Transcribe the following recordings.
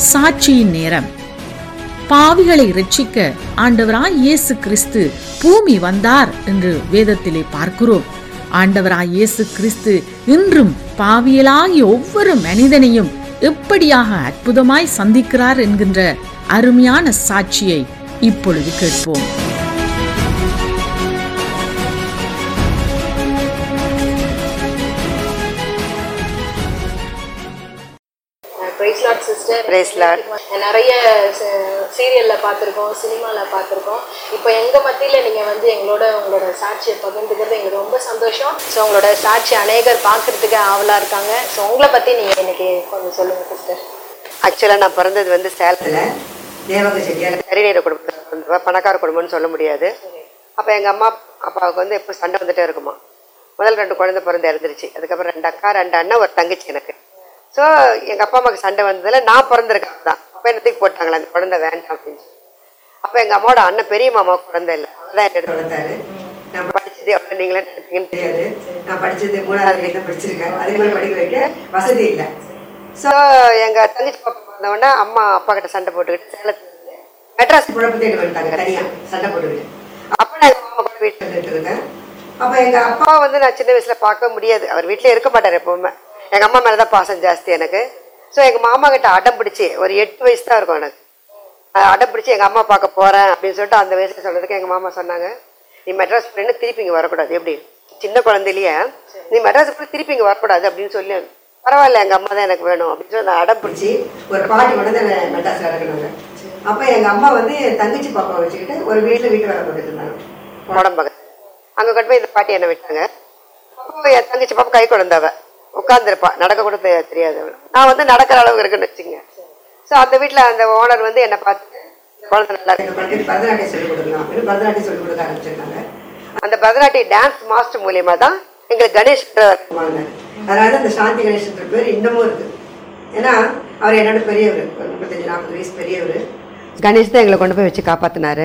சாட்சியின் நேரம் பாவிகளை ரட்சிக்க ஆண்டவராய் இயேசு கிறிஸ்து பூமி வந்தார் என்று வேதத்திலே பார்க்கிறோம் ஆண்டவராய் இயேசு கிறிஸ்து இன்றும் பாவியலாகிய ஒவ்வொரு மனிதனையும் எப்படியாக அற்புதமாய் சந்திக்கிறார் என்கின்ற அருமையான சாட்சியை இப்பொழுது கேட்போம் praise lord sister Praise Lord. நிறைய சீரியலில் பார்த்துருக்கோம் சினிமாவில் பார்த்துருக்கோம் இப்போ எங்கள் மத்தியில் நீங்கள் வந்து எங்களோட உங்களோட சாட்சியை பகிர்ந்துக்கிறது எங்களுக்கு ரொம்ப சந்தோஷம் ஸோ உங்களோட சாட்சி அநேகர் பார்க்கறதுக்கு ஆவலாக இருக்காங்க ஸோ உங்களை பற்றி நீங்கள் இன்னைக்கு கொஞ்சம் சொல்லுங்கள் சிஸ்டர் ஆக்சுவலாக நான் பிறந்தது வந்து சேலத்தில் தேவக செட்டியார் கரிநீர குடும்பத்தில் பிறந்தவ பணக்கார குடும்பம்னு சொல்ல முடியாது அப்போ எங்கள் அம்மா அப்பாவுக்கு வந்து எப்போ சண்டை வந்துட்டே இருக்குமா முதல் ரெண்டு குழந்தை பிறந்து இறந்துருச்சு அதுக்கப்புறம் ரெண்டு அக்கா ரெண்டு அண்ணன் ஒரு தங்கச்சி எனக்கு ஸோ எங்கள் அப்பா அம்மாவுக்கு சண்டை வந்ததில் நான் பிறந்திருக்கேன் தான் அப்போ என்ன தூக்கி போட்டாங்களே அந்த குழந்தை வேண்டாம் அப்படின்னு சொல்லி அப்போ எங்கள் அம்மாவோட அண்ணன் பெரிய மாமாவுக்கு குழந்தை இல்லை அதான் என்ன எடுத்து வளர்த்தாரு நான் படிச்சது எவ்வளோ நீங்களே நினைப்பீங்கன்னு தெரியாது நான் படிச்சது மூணாவது வரைக்கும் தான் படிச்சிருக்கேன் அதே மாதிரி படிக்க வைக்க வசதி இல்லை ஸோ எங்கள் தங்கச்சி பாப்பா பிறந்தவொடனே அம்மா அப்பா கிட்ட சண்டை போட்டுக்கிட்டு சேலத்துல இருந்து மெட்ராஸ் குழப்பம் தேடி வந்துட்டாங்க தனியாக சண்டை போட்டுக்கிட்டு அப்போ நான் எங்கள் அம்மா கூட வீட்டில் இருந்துட்டு இருக்கேன் அப்போ எங்கள் அப்பா வந்து நான் சின்ன வயசில் பார்க்க முடியாது அவர் வீட்டில் இருக்க மாட்டார் எப்பவுமே எங்கள் அம்மா மேலே தான் பாசம் ஜாஸ்தி எனக்கு ஸோ எங்கள் மாமா கிட்ட அடம் பிடிச்சி ஒரு எட்டு வயசு தான் இருக்கும் எனக்கு அஹ் அடம் பிடிச்சி எங்கள் அம்மா பார்க்க போகிறேன் அப்படின்னு சொல்லிட்டு அந்த வயசுல சொன்னதுக்கு எங்கள் மாமா சொன்னாங்க நீ மெட்ராஸ் போயின்னு திருப்பி இங்கே வரக்கூடாது எப்படி சின்ன குழந்தையிலேயே நீ மெட்ராஸ் போய் திருப்பி இங்கே வரக்கூடாது அப்படின்னு சொல்லி பரவாயில்ல எங்கள் அம்மா தான் எனக்கு வேணும் அப்படின்னு சொல்லி நான் அடம் பிடிச்சி ஒரு பாட்டி கூட தான் மெட்ராஸில் இறக்குனாங்க அப்போ எங்கள் அம்மா வந்து என் தங்கச்சி பாப்பா வச்சுக்கிட்டு ஒரு வீட்டில் வீட்டு வேலை போட்டுட்டு இருந்தாங்க உடம்பக அங்கே கொண்டு போய் இந்த பாட்டி என்னை விட்டாங்க அப்போ என் தங்கச்சி பாப்பா கை குழந்தவ உட்காந்துருப்பா நடக்க கூட தெ- தெரியாது அவளு. நான் வந்து நடக்கிற அளவுக்கு இருக்குன்னு வச்சுங்க ஸோ அந்த வீட்டில் அந்த ஓனர் வந்து என்னை பார்த்து குழந்தை நல்லா இருக்கு பரதநாட்டியம் சொல்லிக் கொடுக்கலாம் அப்படின்னு பரதநாட்டியம் சொல்லிக் கொடுக்க ஆரம்பிச்சிருக்காங்க அந்த பரதநாட்டிய டான்ஸ் மாஸ்டர் மூலியமா தான் எங்களுக்கு கணேஷ் அதனால அந்த சாந்தி கணேஷ்ன்ற பேர் இன்னமும் இருக்கு ஏன்னா அவர் என்னோட பெரியவர் ஒரு முப்பத்தஞ்சு நாற்பது வயசு பெரியவர் கணேஷ் தான் எங்களை கொண்டு போய் வச்சு காப்பாத்தினாரு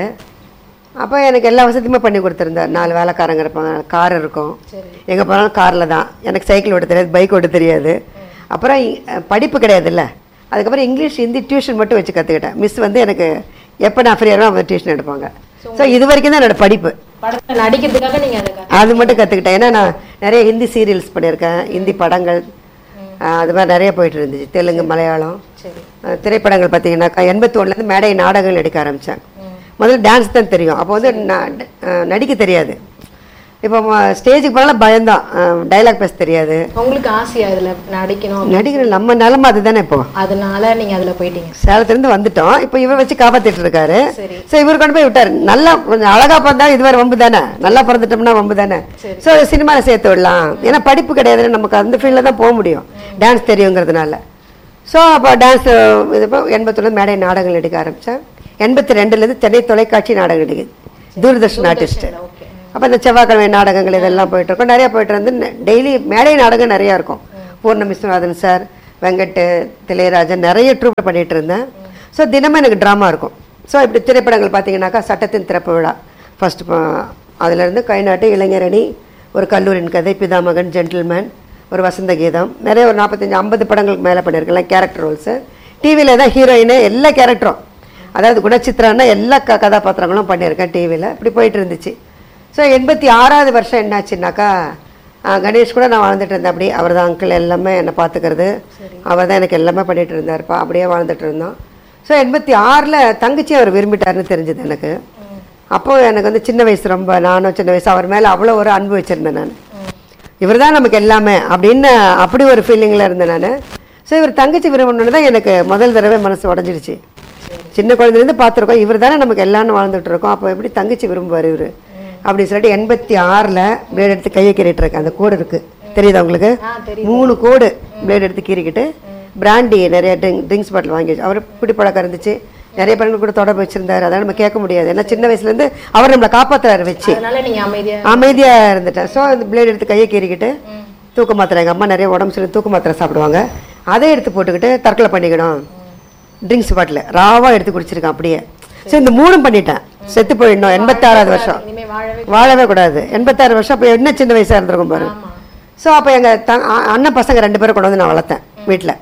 அப்போ எனக்கு எல்லா வசதியுமே பண்ணி கொடுத்துருந்தார் நாலு வேலைக்காரங்க இருப்பாங்க கார் இருக்கும் எங்கே போனாலும் காரில் தான் எனக்கு சைக்கிள் ஓட்ட தெரியாது பைக் ஓட்ட தெரியாது அப்புறம் இ- படிப்பு கிடையாதுல்ல அதுக்கப்புறம் இங்கிலீஷ் ஹிந்தி டியூஷன் மட்டும் வச்சு கற்றுக்கிட்டேன் மிஸ் வந்து எனக்கு எப்போ நான் ஃப்ரீயாக அவங்க டியூஷன் எடுப்பாங்க ஸோ இது வரைக்கும் தான் என்னோட படிப்பு படத்தில் நடிக்கிறதுக்காக நீங்கள் அதை கத்து- அது மட்டும் கற்றுக்கிட்டேன் ஏன்னா நான் நிறைய ஹிந்தி சீரியல்ஸ் பண்ணியிருக்கேன் ஹிந்தி படங்கள் ஆஹ் அது மாதிரி நிறைய போயிட்டு இருந்துச்சு தெலுங்கு மலையாளம் சரி ஆஹ் திரைப்படங்கள் பார்த்தீங்கன்னாக்கா எண்பத்தி ஒன்றுலேருந்து மேடை நாடகங்கள் நடிக்க ஆரம்பித்தேன் முதல்ல டான்ஸ் தான் தெரியும் அப்போ வந்து நான் ஆஹ் நடிக்க தெரியாது இப்போ ஸ்டேஜுக்கு போனாலும் பயம்தான் டைலாக் பேச தெரியாது உங்களுக்கு ஆசையா இதில் நடிக்கணும் நடிக்கிற நம்ம நிலமை அதுதானே இப்போ அதனால நீங்கள் அதில் போயிட்டீங்க சேலத்துலேருந்து வந்துட்டோம் இப்போ இவர் வச்சு காப்பாத்திட்டு இருக்காரு சரி. ஸோ இவர் கொண்டு போய் விட்டாரு நல்லா கொஞ்சம் அழகா பிறந்தா இது வேற வம்பு தானே நல்லா பிறந்துட்டோம்னா வம்பு தானே ஸோ சினிமாவில் சேர்த்து விடலாம் ஏன்னா படிப்பு கிடையாது நமக்கு அந்த ஃபீல்டில் தான் போக முடியும் டான்ஸ் தெரியுங்கிறதுனால ஸோ அப்போ டான்ஸ் இது இப்போ எண்பத்தொன்று மேடை நாடகங்கள் நடிக்க ஆரம்பித்தேன் எண்பத்தி ரெண்டுலேருந்து சென்னை தொலைக்காட்சி நாடகம் நடிக்குது தூர்தர்ஷன் ஆர்டிஸ்ட் ஓகே அப்போ இந்த செவ்வாய்க்கிழமை நாடகங்கள் இதெல்லாம் போயிட்டு இருக்கோம் நிறைய போயிட்டு இருந்து டெய்லி மேடை நாடகம் நிறையா இருக்கும் பூர்ண விஸ்வநாதன் சார் வெங்கட் திளையராஜன் நிறைய ட்ரூப் பண்ணிட்டு இருந்தேன் ஸோ தினமும் எனக்கு ட்ராமா இருக்கும் ஸோ இப்படி திரைப்படங்கள் பார்த்தீங்கன்னாக்கா சட்டத்தின் திறப்பு விழா ஃபர்ஸ்ட் அதுலேருந்து கைநாட்டு இளைஞரணி ஒரு கல்லூரியின் கதை பிதாமகன் ஜென்டில்மேன் ஒரு வசந்த கீதம் நிறைய ஒரு நாற்பத்தஞ்சு ஐம்பது படங்களுக்கு மேலே பண்ணியிருக்கலாம் கேரக்டர் ரோல்ஸு டிவியில் தான் ஹீரோயினு எல்லா கேரக்டரும் அதாவது குணச்சித்திரன்னா எல்லா க கதாபாத்திரங்களும் பண்ணியிருக்கேன் டிவியில் இப்படி போயிட்டு இருந்துச்சு ஸோ எண்பத்தி ஆறாவது வருஷம் என்னாச்சுன்னாக்கா ஆ, கணேஷ் கூட நான் வாழ்ந்துட்டு இருந்தேன் அப்படி அவர் தான் அங்கிள் எல்லாமே என்னை பார்த்துக்கிறது அவர் தான் எனக்கு எல்லாமே பண்ணிட்டு இருந்தாருப்பா அப்படியே வாழ்ந்துட்டு இருந்தோம் ஸோ எண்பத்தி ஆறில் தங்கச்சி அவர் விரும்பிட்டாருன்னு தெரிஞ்சது எனக்கு அப்போ எனக்கு வந்து சின்ன வயசு ரொம்ப நானும் சின்ன வயசு அவர் மேலே அவ்வளோ ஒரு அன்பு வச்சுருந்தேன் நான் இவர் தான் நமக்கு எல்லாமே அப்படின்னு அப்படி ஒரு ஃபீலிங்கில் இருந்தேன் நான் ஸோ இவர் தங்கச்சி விரும்பணுன்னு தான் எனக்கு முதல் தடவை மனசு உடஞ்சிடுச்சு சின்ன குழந்தைலேருந்து பார்த்துருக்கோம் இவர் தானே நமக்கு எல்லாரும் வாழ்ந்துட்டு இருக்கோம் அப்போ எப்படி தங்கச்சி விரும்புவார் இவர் அப்படின்னு சொல்லிட்டு எண்பத்தி ஆறில் பிளேட் எடுத்து கையை கீறிட்டு இருக்கேன் அந்த கோடு இருக்கு தெரியுதா உங்களுக்கு மூணு கோடு பிளேட் எடுத்து கீறிக்கிட்டு பிராண்டி நிறைய ட்ரிங்க் ட்ரிங்க்ஸ் பாட்டில் வாங்கி வச்சு அவர் பிடி பழக்கம் இருந்துச்சு நிறைய பெண்கள் கூட தொடர்பு வச்சிருந்தாரு அதெல்லாம் நம்ம கேட்க முடியாது ஏன்னா சின்ன வயசுலேருந்து அவர் நம்மளை காப்பாத்துறாரு வச்சு அதனால நீங்கள் அமைதியா அமைதியா இருந்துட்டேன் ஸோ அந்த பிளேட் எடுத்து கையை கீறிக்கிட்டு தூக்க மாத்திரை எங்கள் அம்மா நிறைய உடம்பு சொல்லி தூக்க மாத்திரை சாப்பிடுவாங்க அதை எடுத்து போட்டுக்கிட்டு தற்கொலை பண்ணிக்கணும் ட்ரிங்க்ஸ் பாட்டில் ராவா எடுத்து குடிச்சிருக்கேன் அப்படியே ஸோ இந்த மூணும் பண்ணிட்டேன் செத்து போயிடணும் எண்பத்தாறாவது வருஷம் இனிமே வாழவே வாழவே கூடாது எண்பத்தாறு வருஷம் அப்போ என்ன சின்ன வயசாக இருந்திருக்கும் பாரு ஸோ அப்போ எங்கள் த அ- அண்ணன் பசங்க ரெண்டு பேரும் கொண்டு வந்து நான் வளர்த்தேன் வீட்டில்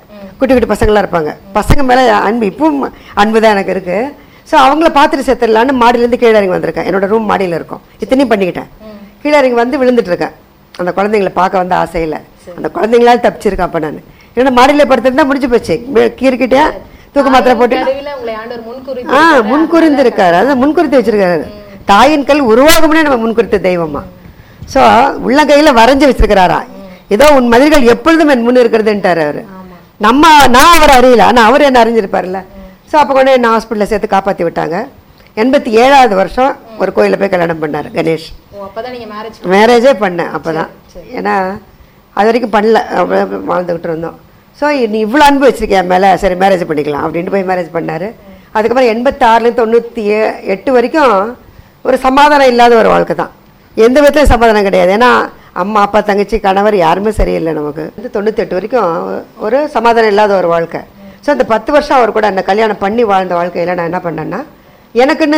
குட்டி குட்டி பசங்களாம் இருப்பாங்க பசங்க மேலே அன்பு இப்பவும் அன்பு தான் எனக்கு இருக்குது ஸோ அவங்கள பார்த்துட்டு செத்துடலான்னு மாடியிலேருந்து கீழே இறங்கி வந்திருக்கேன் என்னோட ரூம் மாடியில் இருக்கும் இத்தனையும் பண்ணிக்கிட்டேன் கீழே இறங்கி வந்து விழுந்துட்டு இருக்கேன் அந்த குழந்தைங்களை பார்க்க வந்த ஆசையில் அந்த குழந்தைங்களால தப்பிச்சிருக்கேன் அப்போ நான் ஏன்னா மாடியில் படுத்திருந்தா முடிஞ்சு போச்சு கீறிக்கிட்டே தூக்க மாத்திரை போட்டு கருவில உங்களை ஆண்டவர் முன்குறி ஆ முன்குறிந்து இருக்காரு அதான் முன்குறித்து வச்சிருக்காரு தாயின் கல் உருவாகும்னே நம்ம முன்குறித்த தெய்வமா ஸோ உள்ளங்கையில வரைஞ்சு வச்சிருக்கிறாரா ஏதோ உன் மதில்கள் எப்பொழுதும் என் முன் இருக்கிறதுன்ட்டாரு அவரு நம்ம நான் அவர் அறியல ஆனா அவர் என்ன அறிஞ்சிருப்பார்ல ஸோ அப்போ கொண்டு என்ன ஹாஸ்பிட்டலில் சேர்த்து காப்பாற்றி விட்டாங்க எண்பத்தி ஏழாவது வருஷம் ஒரு கோயிலில் போய் கல்யாணம் பண்ணார் கணேஷ் ஓ அப்பதான் நீங்க மேரேஜ் மேரேஜே பண்ணேன் அப்பதான் ஏன்னா அது வரைக்கும் பண்ணல அப்படியே வாழ்ந்துக்கிட்டு இருந்தோம் ஸோ நீ இவ்வளோ அன்பு வச்சிருக்கேன் மேலே சரி மேரேஜ் பண்ணிக்கலாம் அப்படின்ட்டு போய் மேரேஜ் பண்ணாரு அதுக்கப்புறம் எண்பத்தாறுலேருந்து தொண்ணூற்றி ஏ எட்டு வரைக்கும் ஒரு சமாதானம் இல்லாத ஒரு வாழ்க்கை தான் எந்த விதத்துலையும் சமாதானம் கிடையாது ஏன்னா அம்மா அப்பா தங்கச்சி கணவர் யாருமே சரியில்லை நமக்கு வந்து தொண்ணூத்தெட்டு வரைக்கும் ஒரு சமாதானம் இல்லாத ஒரு வாழ்க்கை ஸோ அந்த பத்து வருஷம் அவர் கூட அந்த கல்யாணம் பண்ணி வாழ்ந்த வாழ்க்கையில் நான் என்ன பண்ணேன்னா எனக்குன்னு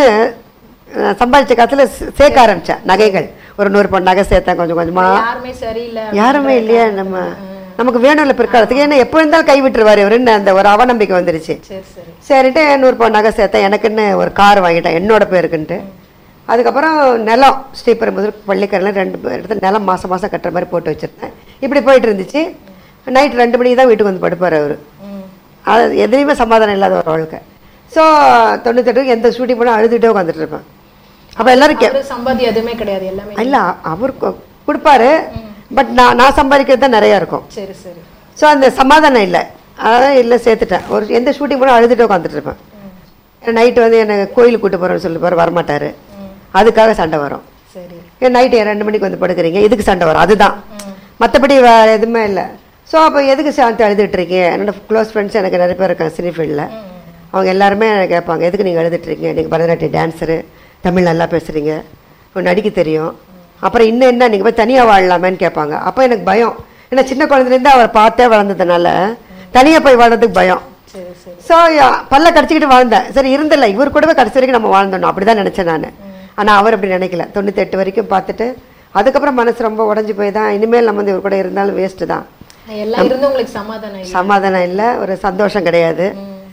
அஹ், சம்பாதிச்ச காசுல சே- சேர்க்க ஆரம்பிச்சேன் நகைகள் ஒரு நூறு பவுன் நகை சேர்த்தேன் கொஞ்சம் கொஞ்சமா யாருமே சரியில்லை யாருமே இல்லையா நம்ம நமக்கு வேணும்ல பிற்காலத்துக்கு ஏன்னா எப்போ இருந்தாலும் கை விட்டுருவாரு இவருன்னு அந்த ஒரு அவநம்பிக்கை வந்துருச்சு சரி சரி சரின்ட்டு நூறு பவுன் நகை சேர்த்தேன் எனக்குன்னு ஒரு கார் வாங்கிட்டேன் என்னோட பேருக்குன்ட்டு அதுக்கப்புறம் நிலம் ஸ்ரீபெரும்புதூர் பள்ளிக்கரில் ரெண்டு பேர் இடத்துல நிலம் மாதம் மாதம் கட்டுற மாதிரி போட்டு வச்சுருந்தேன் இப்படி போயிட்டு இருந்துச்சு நைட் ரெண்டு மணிக்கு தான் வீட்டுக்கு வந்து படுப்பார் அவர் ம் அது எதுலேயுமே சமாதானம் இல்லாத ஒரு வாழ்க்கை ஸோ தொண்ணூத்தெட்டுக்கு எந்த ஷூட்டிங் பண்ணால் அழுதுகிட்டே உட்காந்துட்டு இருப்பேன் அப்போ எல்லாரும் கே அவரு சம்பாத்தியம் எதுவுமே கிடையாது எல்லாமே இல்லை அவர் கொ- கொடுப்பாரு பட் நான் நான் சம்பாதிக்கிறது தான் நிறையா இருக்கும் சரி சரி ஸோ அந்த சமாதானம் இல்லை அதான் இல்லை சேர்த்துட்டேன் ஒரு எந்த ஷூட்டிங் போனால் அழுதுட்டு உட்காந்துட்டு இருப்பேன் நைட்டு வந்து என்னை கோயிலுக்கு கூட்டு போகிறேன்னு சொல்லி போகிற வரமாட்டார் அதுக்காக சண்டை வரும் சரி ஏன் நைட்டு ரெண்டு மணிக்கு வந்து படுக்கிறீங்க இதுக்கு சண்டை வரும் அதுதான் மற்றபடி வேறு எதுவுமே இல்லை ஸோ அப்போ எதுக்கு சாந்தி அழுதுட்டு இருக்கீங்க என்னோட க்ளோஸ் ஃப்ரெண்ட்ஸ் எனக்கு நிறைய பேர் இருக்காங்க சினி ஃபீல்டில் அவங்க எல்லாருமே எனக்கு கேட்பாங்க எதுக்கு நீங்கள் அழுதுட்டு இருக்கீங்க நீங்கள் பரதநாட்டிய டான்ஸரு தமிழ் நல்லா பேசுகிறீங்க உங்களுக்கு நடிக்க தெரியும் அப்புறம் இன்னும் என்ன நீங்கள் போய் தனியாக வாழலாமேன்னு கேட்பாங்க அப்போ எனக்கு பயம் ஏன்னா சின்ன குழந்தைலேருந்து அவரை பார்த்தே வளர்ந்ததுனால தனியாக போய் வாழ்றதுக்கு பயம் சரி சரி ஸோ பல்ல கடிச்சிக்கிட்டு வாழ்ந்தேன் சரி இருந்தில்ல இவர் கூடவே கடைசி வரைக்கும் நம்ம வாழ்ந்தோம் அப்படி தான் நினச்சேன் நான் ஆனால் அவர் அப்படி நினைக்கல தொண்ணூத்தெட்டு வரைக்கும் பார்த்துட்டு அதுக்கப்புறம் மனசு ரொம்ப உடஞ்சி போய் தான் இனிமேல் நம்ம வந்து இவர் கூட இருந்தாலும் வேஸ்ட்டு தான் எல்லாம் இருந்தும் உங்களுக்கு சமாதானம் இல்லை சமாதானம் இல்லை ஒரு சந்தோஷம் கிடையாது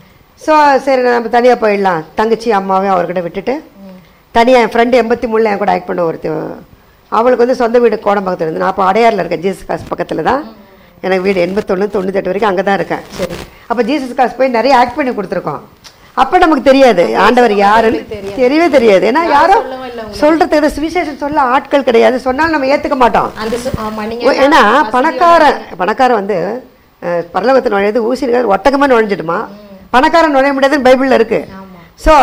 ஸோ சரி நம்ம தனியாக போயிடலாம் தங்கச்சி அம்மாவையும் அவர்கிட்ட விட்டுட்டு தனியாக என் ஃப்ரெண்டு எண்பத்தி மூணில் என் கூட ஆக்ட் பண்ண ஒருத்தி அவளுக்கு வந்து சொந்த வீடு கோடம்பாக்கத்தில் இருந்து நான் அப்போ அடையாரில் இருக்கேன் ஜீசஸ் காசு பக்கத்தில் தான் எனக்கு வீடு எண்பத்தொன்று தொண்ணூத்தெட்டு வரைக்கும் அங்கே தான் இருக்கேன் சரி அப்போ ஜீசஸ் காசு போய் நிறைய ஆக்ட் பண்ணி கொடுத்துருக்கோம் அப்போ நமக்கு தெரியாது ஆண்டவர் யாருன்னு தெரியவே தெரியாது ஏன்னா யாரோ சொல்லவும் இல்லை சொல்றதுக்கு சுவிசேஷம் சொல்ல ஆட்கள் கிடையாது சொன்னாலும் நம்ம ஏற்றுக்க மாட்டோம் அந்த சு- ஆமா நீங்க ஓ, ஏன்னா பணக்காரன் பணக்காரன் வந்து அஹ், பரலோகத்தில் நுழையுது ஊசி ஒட்டகமாக நுழைஞ்சிடுமா பணக்காரன் நுழைய முடியாதுன்னு பைபிளில் இருக்கு ஸோ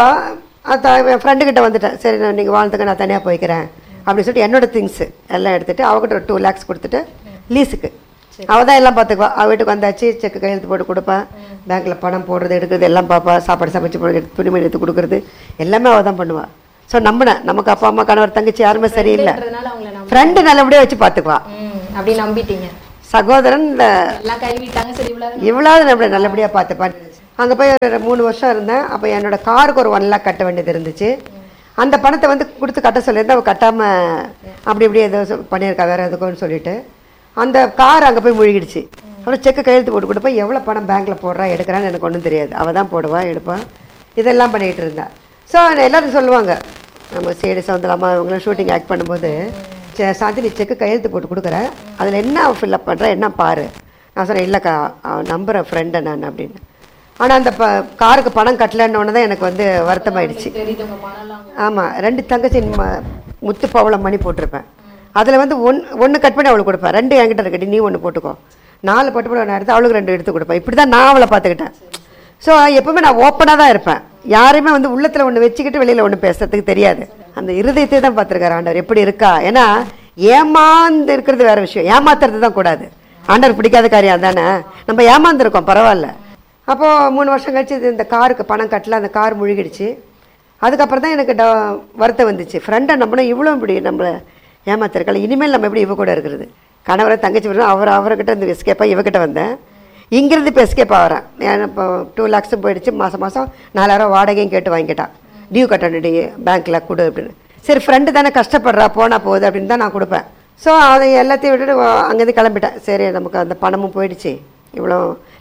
என் ஃப்ரெண்டு கிட்ட வந்துட்டேன் சரி நான் நீங்கள் வாழ்ந்துக்க நான் தனியாக போய்க்கிறேன் அப்படின்னு சொல்லிட்டு என்னோட திங்ஸ் எல்லாம் எடுத்துட்டு அவகிட்ட ஒரு டூ லேக்ஸ் கொடுத்துட்டு லீஸுக்கு அவள் தான் எல்லாம் பார்த்துக்குவா அவள் வீட்டுக்கு வந்தாச்சு செக்கு கையெழுத்து போட்டு கொடுப்பா பேங்க்கில் பணம் போடுறது எடுக்கிறது எல்லாம் பார்ப்பா சாப்பாடு சமைச்சு போடுறது துணிமணி எடுத்து கொடுக்குறது எல்லாமே அவள் தான் பண்ணுவா ஸோ நம்பினேன் நமக்கு அப்பா அம்மா கணவர் தங்கச்சி யாருமே சரியில்லை ஃப்ரெண்டுன்றதுனால அவங்கள நம்ப ஃப்ரெண்டு நல்லபடியாக வச்சு பார்த்துக்குவா ம் அப்படி நம்பிட்டீங்க சகோதரன் இந்த எல்லாம் கைவிட்டாங்க சரி இவ்வளவு இவ்வளவு நம்மளை நல்லபடியாக பார்த்துப்பான் அங்கே போய் ஒரு மூணு வருஷம் இருந்தேன் அப்போ என்னோட காருக்கு ஒரு ஒன் லேக் கட்ட வேண்டியது இருந்துச்சு அந்த பணத்தை வந்து கொடுத்து கட்ட சொல்லியிருந்தேன் அவள் கட்டாமல் அப்படி இப்படி ஏதோ சொ- பண்ணியிருக்கா வேறு எதுக்குன்னு சொல்லிட்டு அந்த கார் அங்கே போய் முழுகிடுச்சு அப்புறம் செக்கு கையெழுத்து போட்டு கொடுப்பா எவ்வளோ பணம் பேங்க்கில் போடுறா எடுக்கிறான்னு எனக்கு ஒன்றும் தெரியாது அவள் தான் போடுவா எடுப்பா இதெல்லாம் பண்ணிகிட்டு இருந்தா ஸோ எல்லாரும் சொல்லுவாங்க நம்ம சேடி சவுந்தரமா இவங்களாம் ஷூட்டிங் ஆக்ட் பண்ணும்போது சே சாந்தி நீ செக்கு கையெழுத்து போட்டு கொடுக்குறேன் அதில் என்ன ஃபில்லப் பண்ணுற என்ன பாரு நான் சொன்னேன் இல்லைக்கா அவன் நம்புகிற ஃப்ரெண்டை நான் அப்படின்னு ஆனால் அந்த ப காருக்கு பணம் கட்டலன்னு தான் எனக்கு வந்து வருத்தமாயிடுச்சு தெரியுது உங்க பணம்லாம் ஆமாம் ரெண்டு தங்கச்சி ம- முத்து பவளம் மணி போட்டிருப்பேன் அதில் வந்து ஒன் ஒன்று கட் பண்ணி அவளுக்கு கொடுப்பேன் ரெண்டு என்கிட்ட இருக்கட்டி நீ ஒன்று போட்டுக்கோ நாலு பட்டு போட நான் எடுத்து அவளுக்கு ரெண்டு எடுத்து கொடுப்பேன் இப்படி தான் நான் அவளை பார்த்துக்கிட்டேன் ஸோ எப்பவுமே நான் ஓப்பனாக தான் இருப்பேன் யாரையுமே வந்து உள்ளத்தில் ஒன்று வச்சுக்கிட்டு வெளியில் ஒன்று பேசுறதுக்கு தெரியாது அந்த இருதயத்தை தான் பார்த்துருக்காரு ஆண்டவர் எப்படி இருக்கா ஏன்னா ஏமாந்து இருக்கிறது வேற விஷயம் ஏமாத்துறது தான் கூடாது ஆண்டவர் பிடிக்காத காரியம் அதானே நம்ம ஏமாந்துருக்கோம் பரவாயில்ல அப்போது மூணு வருஷம் கழிச்சு இது இந்த காருக்கு பணம் கட்டல அந்த கார் முழுகிடுச்சு அதுக்கப்புறம் தான் எனக்கு ட- வருத்தம் வந்துச்சு ஃப்ரெண்டை நம்பினா இவ்வளோ இப்படி நம்மளை ஏமாத்திருக்கல இனிமேல் நம்ம எப்படி இவ கூட இருக்கிறது கணவரை தங்கச்சி வரணும் அவர் அவர்கிட்ட இருந்து எஸ்கேப்பாக இவகிட்ட வந்தேன் இங்கிருந்து இப்போ எஸ்கேப் ஆகிறேன் ஏன்னா இப்போ டூ லேக்ஸும் போயிடுச்சு மாதம் மாதம் நாலாயிரம் வாடகையும் கேட்டு வாங்கிக்கிட்டான் டியூ கட்டணுடி பேங்க்கில் கொடு அப்படின்னு சரி ஃப்ரெண்டு தானே கஷ்டப்படுறா போனால் போகுது அப்படின்னு தான் நான் கொடுப்பேன் ஸோ அதை எல்லாத்தையும் விட்டுட்டு வா- அங்கேருந்து கிளம்பிட்டேன் சரி நமக்கு அந்த பணமும் போயிடுச்சு இவ்வளோ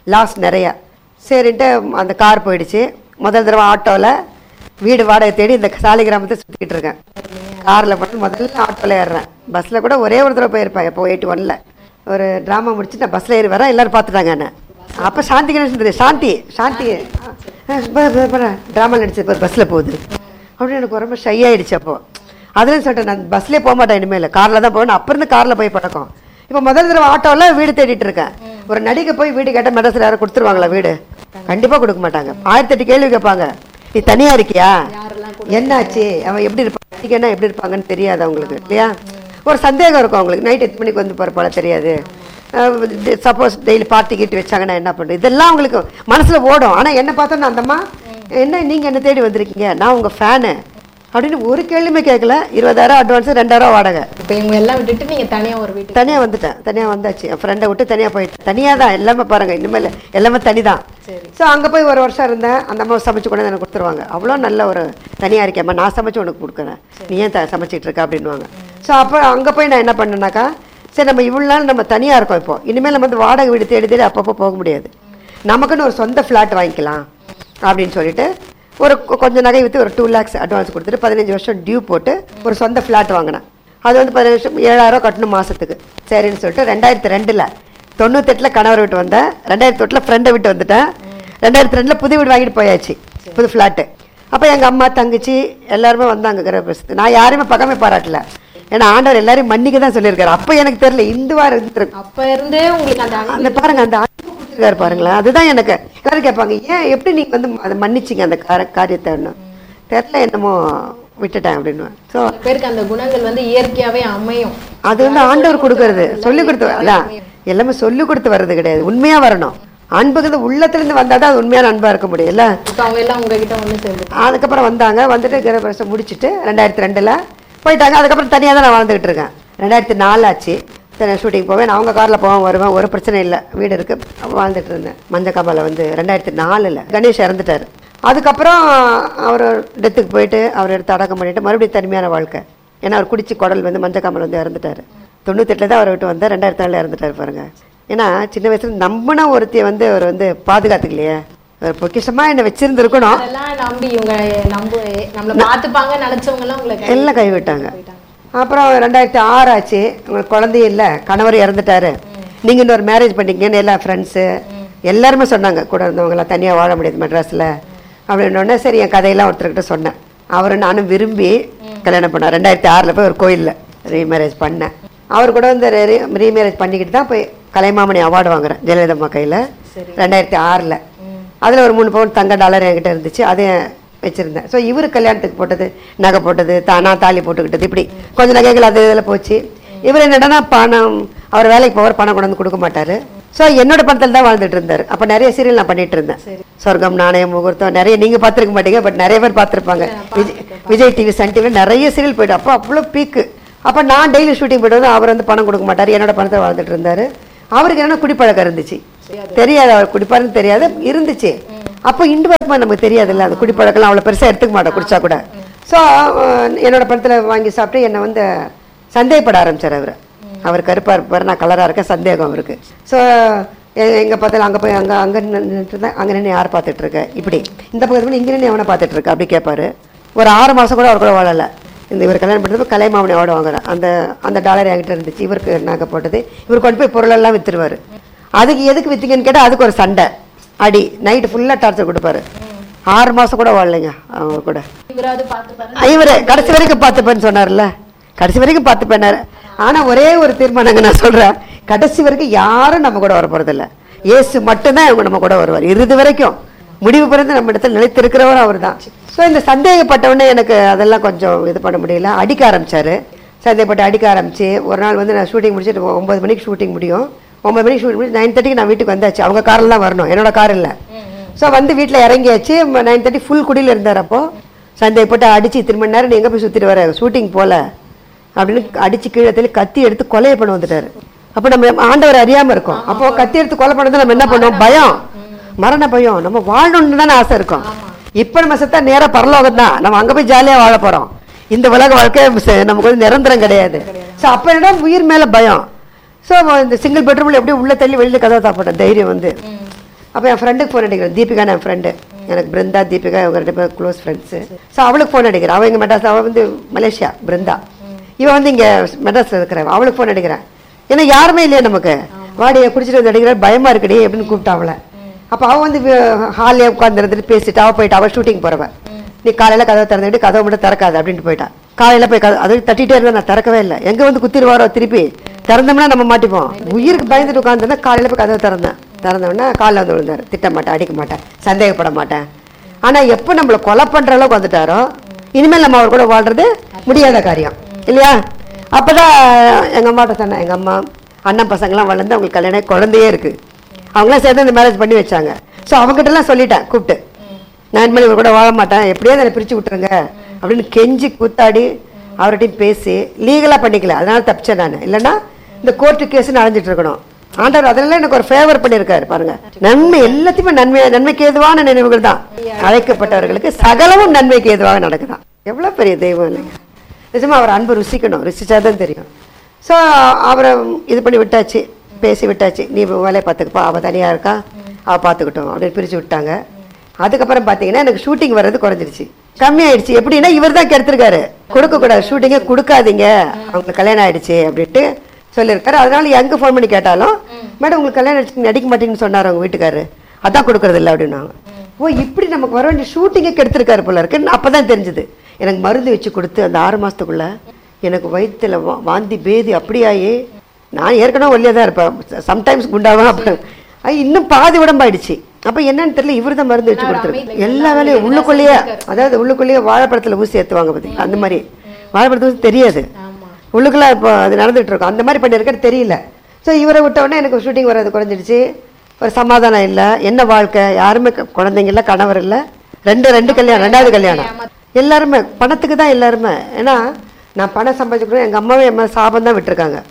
லாஸ் நிறையா சரின்ட்டு அந்த கார் போயிடுச்சு முதல் தடவை ஆட்டோவில் வீடு வாடகை தேடி இந்த சாலை கிராமத்தை சுற்றிக்கிட்டு இருக்கேன் காரில் மட்டும் முதல்ல ஆட்டோவில் ஏறுறேன் பஸ்ஸில் கூட ஒரே ஒரு தடவை போயிருப்பேன் இப்போ எயிட்டி ஒனில் ஒரு ட்ராமா முடிச்சு நான் பஸ்ஸில் ஏறி வரேன் எல்லோரும் பார்த்துட்டாங்க என்ன அப்போ சாந்தி கணேசன் தெரியும் சாந்தி சாந்தி ட்ராமா நடிச்சது பாரு பஸ்ஸில் போகுது அப்படின்னு எனக்கு ரொம்ப ஷை ஆயிடுச்சு அப்போ அதுலேயும் சொல்லிட்டேன் நான் பஸ்லேயே போக மாட்டேன் இனிமேல் காரில் தான் போவேன் அப்போ இருந்து காரில் போய் பழக்கம் இப்போ முதல் தடவை ஆட்டோவில் வீடு தேடிட்டு இருக்கேன் ஒரு நடிகை போய் வீடு கேட்டால் மெட்ராஸில் யாரும் கொடுத்துருவாங்களா வீடு கண்டிப்பாக கொடுக்க மாட்டாங்க ஆயிரத்தி எட்டு கேள்வி கேட்பாங்க நீ தனியாக இருக்கியா என்னாச்சு அவன் எப்படி இருப்பான் நடிகைன்னா எப்படி இருப்பாங்கன்னு தெரியாது அவங்களுக்கு இல்லையா ஒரு சந்தேகம் இருக்கும் அவங்களுக்கு நைட் எட்டு மணிக்கு வந்து போகிறப்பால தெரியாது சப்போஸ் டெய்லி பார்ட்டி கீட்டு வச்சாங்கன்னா என்ன பண்ணுறது இதெல்லாம் அவங்களுக்கு மனசில் ஓடும் ஆனால் என்ன பார்த்தோன்னா அந்தம்மா என்ன நீங்கள் என்ன தேடி வந்திருக்கீங்க நான் உங்கள் ஃபேனு அப்படின்னு ஒரு கேள்வியுமே கேட்கல இருபதாயிரம் அட்வான்ஸ் ரெண்டாயிரம் வாடகை இப்போ இவங்க எல்லாம் விட்டுட்டு நீங்க தனியா ஒரு வீட்டுக்கு தனியாக வந்துட்டேன் தனியாக வந்தாச்சு என் ஃப்ரெண்டை விட்டு தனியாக போயிட்டேன் தனியாக தான் எல்லாமே பாருங்க இனிமேல் எல்லாமே தனி தான் ஸோ அங்கே போய் ஒரு வருஷம் இருந்தேன் அந்த அம்மா சமைச்சு கொண்டு வந்து எனக்கு கொடுத்துருவாங்க அவ்வளோ நல்ல ஒரு தனியாக இருக்கேம்மா நான் சமைச்சு உனக்கு கொடுக்குறேன் நீ ஏன் த சமைச்சிட்டு இருக்க அப்படின்வாங்க ஸோ அப்போ அங்கே போய் நான் என்ன பண்ணேனாக்கா சரி நம்ம இவ்வளோ நாள் நம்ம தனியாக இருக்கோம் இப்போ இனிமேல் நம்ம வந்து வாடகை வீடு தேடி தேடி அப்பப்போ போக முடியாது நமக்குன்னு ஒரு சொந்த ஃப்ளாட் வாங்கிக்கலாம் அப்படின்னு சொல்லிட்டு ஒரு கொ- கொஞ்சம் நகை விற்று ஒரு டூ லேக்ஸ் அட்வான்ஸ் கொடுத்துட்டு பதினஞ்சு வருஷம் டியூ போட்டு ஒரு சொந்த ஃப்ளாட் வாங்கினேன் அது வந்து பதினஞ்சு வருஷம் ஏழாயிரம் கட்டணும் மாதத்துக்கு சரின்னு சொல்லிட்டு ரெண்டாயிரத்தி ரெண்டில் தொண்ணூத்தெட்டில் கணவர் விட்டு வந்தேன் ரெண்டாயிரத்தி எட்டில் ஃப்ரெண்டை விட்டு வந்துட்டேன் ரெண்டாயிரத்தி ரெண்டில் புது வீடு வாங்கிட்டு போயாச்சு புது ஃப்ளாட்டு அப்போ எங்கள் அம்மா தங்கச்சி எல்லாருமே வந்தாங்க கிரகப்பிரசத்துக்கு நான் யாரையுமே பக்கமே பாராட்டல ஏன்னா ஆண்டவர் எல்லாரையும் மன்னிக்க தான் சொல்லியிருக்காரு அப்போ எனக்கு தெரியல இந்துவா இருந்திருக்கு அப்ப இருந்தே உங்களுக்கு அந்த அன்பு அந்த பாருங்க அந்த அன்பு கொடுத்திருக்காரு பாருங்களேன் அதுதான் எனக்கு எல்லாரும் கேட்பாங்க ஏன் எப்படி நீங்க வந்து அதை மன்னிச்சிங்க அந்த கார காரியத்தை தெரியல என்னமோ விட்டுட்டேன் அப்படின்னு ஸோ சில பேருக்கு அந்த குணங்கள் வந்து இயற்கையாவே அமையும் அது வந்து ஆண்டவர் கொடுக்கறது சொல்லி கொடுத்து அதான் எல்லாமே சொல்லி கொடுத்து வர்றது கிடையாது உண்மையா வரணும் அன்புக்கு உள்ளத்துல இருந்து வந்தா தான் அது உண்மையான அன்பா இருக்க முடியும் இல்ல இப்போ அவங்க எல்லாம் உங்ககிட்ட ஒண்ணு சேர்ந்து அதுக்கப்புறம் வந்தாங்க வந்துட்டு கிரகப்பிரவேசம் முடிச்சுட்டு ரெண்டாயிரத்தி ரெண்டுல போயிட்டாங்க அதுக்கப்புறம் தனியாக தான் நான் வாழ்ந்துகிட்டு இருக்கேன் ரெண்டாயிரத்தி நாலு ஆச்சு சரி ஷூட்டிங் போவேன் நான் அவங்க காரில் போவேன் வருவேன் ஒரு பிரச்சனை இல்லை வீடு இருக்கு வாழ்ந்துட்டு இருந்தேன் மஞ்ச கமலை வந்து ரெண்டாயிரத்தி நாலில் கணேஷ் இறந்துட்டார் அதுக்கப்புறம் அவர் டெத்துக்கு போயிட்டு அவர் எடுத்து அடக்கம் பண்ணிட்டு மறுபடியும் தனிமையான வாழ்க்கை ஏன்னா அவர் குடிச்சு குடல் வந்து மஞ்ச கமல் வந்து இறந்துட்டார் தொண்ணூத்தெட்டில் தான் அவரை விட்டு வந்தார் ரெண்டாயிரத்தி நாலில் இறந்துட்டார் பாருங்க ஏன்னா சின்ன வயசுல நம்பின ஒருத்தியை வந்து அவர் வந்து பாதுகாத்துக்கலையே ஒரு பொக்கிஷமா என்னை வச்சிருந்துருக்கணும் அதெல்லாம் நம்பி இவங்க நம்ப நம்மள பாத்துப்பாங்க நினைச்சவங்க எல்லாம் உங்களை கை- எல்லாம் கைவிட்டாங்க அப்புறம் ரெண்டாயிரத்தி ஆறு ஆச்சு உங்களுக்கு குழந்தையும் இல்லை கணவர் இறந்துட்டாரு நீங்கள் இன்னொரு மேரேஜ் பண்ணிக்கங்கன்னு எல்லா ஃப்ரெண்ட்ஸு எல்லாருமே சொன்னாங்க கூட இருந்தவங்களாம் தனியாக வாழ முடியாது மெட்ராஸில் அப்படின்னோடனே சரி என் கதையெல்லாம் ஒருத்தர்கிட்ட சொன்னேன் அவரை நானும் விரும்பி கல்யாணம் பண்ணேன் ரெண்டாயிரத்தி ஆறில் போய் ஒரு கோயிலில் ரீமேரேஜ் பண்ணேன் அவர் கூட வந்து ரீமேரேஜ் பண்ணிக்கிட்டு தான் போய் கலைமாமணி அவார்டு வாங்குறேன் ஜெயலலிதா அம்மா கையில் ரெண்டாயிரத்தி ஆறில் அதில் ஒரு மூணு பவுன் தங்க டாலர் என்கிட்ட இருந்துச்சு அதையும் வச்சுருந்தேன் ஸோ இவர் கல்யாணத்துக்கு போட்டது நகை போட்டது தானா தாலி போட்டுக்கிட்டது இப்படி கொஞ்சம் நகைகள் அது இதில் போச்சு இவர் என்னடனா பணம் அவர் வேலைக்கு போவார் பணம் கொண்டு வந்து கொடுக்க மாட்டார் ஸோ என்னோட பணத்தில் தான் வாழ்ந்துட்டு இருந்தார் அப்போ நிறைய சீரியல் நான் பண்ணிட்டு இருந்தேன் சொர்க்கம் நாணயம் முகூர்த்தம் நிறைய நீங்கள் பார்த்துருக்க மாட்டீங்க பட் நிறைய பேர் பார்த்துருப்பாங்க Vijay Vijay TV Sun TV நிறைய சீரியல் போயிட்டு அப்போ அவ்வளோ பீக்கு அப்போ நான் டெய்லி ஷூட்டிங் போயிட்டு வந்து அவர் வந்து பணம் கொடுக்க மாட்டார் என்னோட பணத்தை வாழ்ந்துட்டு இருந்தார் அவருக்கு என்ன குடிப்பழக்கம் இருந்துச்சு தெரியாது அவர் குடிப்பாருன்னு தெரியாது இருந்துச்சு அப்போ இண்டுவரமா நமக்கு தெரியாதுல்ல அது குடிப்பழக்கம்லாம் அவ்வளோ பெருசாக எடுத்துக்க மாட்டோம் குடிச்சா கூட ஸோ என்னோட பணத்தில் வாங்கி சாப்பிட்டு என்னை வந்து சந்தேகப்பட ஆரம்பிச்சார் அவர் அவர் கருப்பாக இருப்பார் நான் கலராக இருக்கேன் சந்தேகம் அவருக்கு ஸோ எங்கே பார்த்தாலும் அங்கே போய் அங்கே அங்கே நின்றுட்டு இருந்தேன் அங்கே நின்று யார் பார்த்துட்டு இருக்க இப்படி இந்த பக்கத்துல இங்கே நின்று எவனை பார்த்துட்டு இருக்க அப்படி கேட்பாரு ஒரு ஆறு மாதம் கூட அவர் கூட வாழலை இந்த இவர் கல்யாணம் பண்ணுறது கலைமாமணி அவார்டு வாங்குறேன் அந்த அந்த டாலர் என்கிட்ட இருந்துச்சு இவருக்கு நகை போட்டது இவர் கொண்டு போய் பொருளெல்லாம் வித்துருவாரு அதுக்கு எதுக்கு வித்தீங்கன்னு கேட்டால் அதுக்கு ஒரு சண்டை அடி நைட்டு ஃபுல்லாக டார்ச்சர் கொடுப்பாரு ஆறு மாதம் கூட வாழலைங்க அவங்க கூட இவராவது பாத்துப்பாரு இவர் கடைசி வரைக்கும் பார்த்துப்பேன்னு சொன்னார்ல கடைசி வரைக்கும் பார்த்துப்பேனாரு ஆனால் ஒரே ஒரு தீர்மானங்க நான் சொல்கிறேன் கடைசி வரைக்கும் யாரும் நம்ம கூட வர போகிறதில்ல இயேசு மட்டும்தான் இவங்க நம்ம கூட வருவார் இறுதி வரைக்கும் முடிவு பிறந்து நம்ம இடத்துல நிலைத்திருக்கிறவர் அவர் தான் ஸோ இந்த சந்தேகப்பட்டவுடனே எனக்கு அதெல்லாம் கொஞ்சம் இது பண்ண முடியல அடிக்க ஆரம்பிச்சாரு சந்தேகப்பட்டு அடிக்க ஆரம்பிச்சு ஒரு நாள் வந்து நான் ஷூட்டிங் முடிச்சுட்டு ஒம்பது மணிக்கு ஷூட்டிங் முடியும் ஒம்பது மணிக்கு ஷூட்டிங் முடிச்சு நைன் தேர்ட்டிக்கு நான் வீட்டுக்கு வந்தாச்சு அவங்க காரில் தான் வரணும் என்னோட கார் இல்லை ஸோ வந்து வீட்டில் இறங்கியாச்சு நைன் தேர்ட்டி ஃபுல் குடியில் இருந்தார் அப்போ சந்தேகப்பட்டு அடிச்சு திரும்ப மணி நேரம் நீ எங்கே போய் சுற்றிட்டு வர ஷூட்டிங் போல அப்படின்னு அடிச்சு கீழே தள்ளி கத்தி எடுத்து கொலையை பண்ண வந்துட்டாரு அப்போ நம்ம ஆண்டவர் அறியாம இருக்கோம் அப்போ கத்தி எடுத்து கொலை பண்ணது நம்ம என்ன பண்ணுவோம் பயம் மரண பயம் நம்ம வாழணும்னு தானே ஆசை இருக்கும் இப்போ நம்ம செத்தா நேரா பரலோகம் தான் நம்ம அங்கே போய் ஜாலியாக வாழ போகிறோம் இந்த உலக வாழ்க்கை ச- நமக்கு வந்து நிரந்தரம் கிடையாது ஸோ அப்போ என்ன உயிர் மேலே பயம் ஸோ இந்த சிங்கிள் பெட்ரூமில் எப்படியும் உள்ள தள்ளி வெளியில் கதவை தாப்பட்டேன் தைரியம் வந்து அப்போ என் ஃப்ரெண்டுக்கு ஃபோன் அடிக்கிறேன் தீபிகான்னு என் ஃப்ரெண்டு எனக்கு பிருந்தா தீபிகா இவங்க ரெண்டு பேரும் க்ளோஸ் ஃப்ரெண்ட்ஸு ஸோ அவளுக்கு ஃபோன் அடிக்கிறேன் அவள் இங்கே மெட்ராஸ் அவள் வந்து மலேசியா பிருந்தா இவன் வந்து இங்கே மெட்ராஸில் இருக்கிறேன் அவளுக்கு ஃபோன் அடிக்கிறேன் ஏன்னா யாருமே இல்லையா நமக்கு வாடியை குடிச்சிட்டு வந்து அடிக்கிற பயமா இருக்குடி அப்படின்னு கூப்பிட்டா அவளை அப்போ அவள் வந்து ஹாலில் உட்காந்துருந்துட்டு பேசிட்டு அவள் போயிட்டா அவள் ஷூட்டிங் போகிறவன் நீ காலையில் கதவை திறந்துட்டு கதவை மட்டும் திறக்காது அப்படின்ட்டு போயிட்டா காலையில் போய் கதை அது தட்டிகிட்டே இருந்தா நான் திறக்கவே இல்லை எங்கே வந்து குத்திடுவாரோ திருப்பி திறந்தோம்னா நம்ம மாட்டிப்போம் உயிருக்கு பயந்துட்டு உட்காந்துருந்தா காலையில் போய் கதவை திறந்தேன் திறந்தோடனே காலைல வந்து விழுந்தார் திட்ட மாட்டேன் அடிக்க மாட்டேன் சந்தேகப்பட மாட்டேன் ஆனால் எப்போ நம்மளை கொலை பண்ணுற அளவுக்கு வந்துட்டாரோ இனிமேல் நம்ம அவர் கூட வாழ்றது முடியாத காரியம் இல்லையா அப்பதான் எங்க அம்மாட்ட சொன்னேன் எங்க அம்மா அண்ணன் பசங்களாம் வளர்ந்து அவங்களுக்கு கல்யாணம் குழந்தையே இருக்கு அவங்களாம் சேர்ந்து இந்த மேரேஜ் பண்ணி வச்சாங்க ஸோ அவங்ககிட்ட எல்லாம் சொல்லிட்டேன் கூப்பிட்டு நான் இனிமேல் இவர் கூட வாழ மாட்டேன் எப்படியாவது என்னை பிரிச்சு விட்டுருங்க அப்படின்னு கெஞ்சி கூத்தாடி அவர்கிட்டையும் பேசி லீகலாக பண்ணிக்கல அதனால தப்பிச்சேன் நான் இல்லைன்னா இந்த கோர்ட்டு கேஸ்னு அலைஞ்சிட்டு இருக்கணும் ஆண்டவர் அதெல்லாம் எனக்கு ஒரு ஃபேவர் பண்ணியிருக்காரு பாருங்க நன்மை எல்லாத்தையுமே நன்மை நன்மைக்கு ஏதுவான நினைவுகள் தான் அழைக்கப்பட்டவர்களுக்கு சகலமும் நன்மைக்கு ஏதுவாக நடக்குதான் எவ்வளோ பெரிய தெய்வம் இல்லைங்க நிஜமா அவர் அன்பு ருசிக்கணும் ருசிச்சா தான் தெரியும் ஸோ அவரை இது பண்ணி விட்டாச்சு பேசி விட்டாச்சு நீ வேலையை பார்த்துக்கப்பா அவள் தனியாக இருக்கா அவள் பார்த்துக்கிட்டோம் அப்படின்னு பிரித்து விட்டாங்க அதுக்கப்புறம் பார்த்தீங்கன்னா எனக்கு ஷூட்டிங் வர்றது குறைஞ்சிருச்சு கம்மியாயிடுச்சு எப்படின்னா இவர் தான் கெடுத்திருக்காரு கொடுக்கக்கூடாது ஷூட்டிங்கே கொடுக்காதீங்க அவங்களுக்கு கல்யாணம் ஆயிடுச்சு அப்படின்ட்டு சொல்லியிருக்காரு அதனால எங்கே ஃபோன் பண்ணி கேட்டாலும் மேடம் உங்களுக்கு கல்யாணம் ஆயிடுச்சு நடிக்க மாட்டீங்கன்னு சொன்னார் அவங்க வீட்டுக்காரு அதான் கொடுக்கறது இல்லை அப்படின்னாங்க ஓ இப்படி நமக்கு வர வேண்டிய ஷூட்டிங்கே கெடுத்திருக்காரு போல இருக்குன்னு அப்போ தான் தெரிஞ்சுது எனக்கு மருந்து வச்சு கொடுத்து அந்த ஆறு மாதத்துக்குள்ள எனக்கு வயிற்றுல வா- வாந்தி பேதி அப்படியாயி நான் ஏற்கனவே ஒல்லியாக தான் இருப்பேன் சம்டைம்ஸ் குண்டாகும் அப்போ அது இன்னும் பாதி உடம்பாயிடுச்சு அப்போ என்னன்னு தெரியல இவர் தான் மருந்து வச்சு கொடுத்துருக்கு எல்லா வேலையும் உள்ளுக்குள்ளேயே அதாவது உள்ளுக்குள்ளேயே வாழைப்பழத்தில் ஊசி ஏற்றுவாங்க பார்த்தீங்களா அந்த மாதிரி வாழைப்பழத்து ஊசி தெரியாது உள்ளுக்குள்ள இப்போ அது நடந்துட்டு இருக்கும் அந்த மாதிரி பண்ணியிருக்கேன்னு தெரியல ஸோ இவரை விட்ட உடனே எனக்கு ஷூட்டிங் வர்றது குறைஞ்சிடுச்சு ஒரு சமாதானம் இல்லை என்ன வாழ்க்கை யாருமே க- குழந்தைங்க இல்லை கணவர் இல்லை ரெண்டு ரெண்டு கல்யாணம் ரெண்டாவது கல்யாணம் எல்லாருமே பணத்துக்கு தான் எல்லாருமே ஏன்னா நான் பணம் சம்பாதிச்சுக்கிறோம் எங்கள் அம்மாவே என் மேலே சாபம் தான் விட்டுருக்காங்க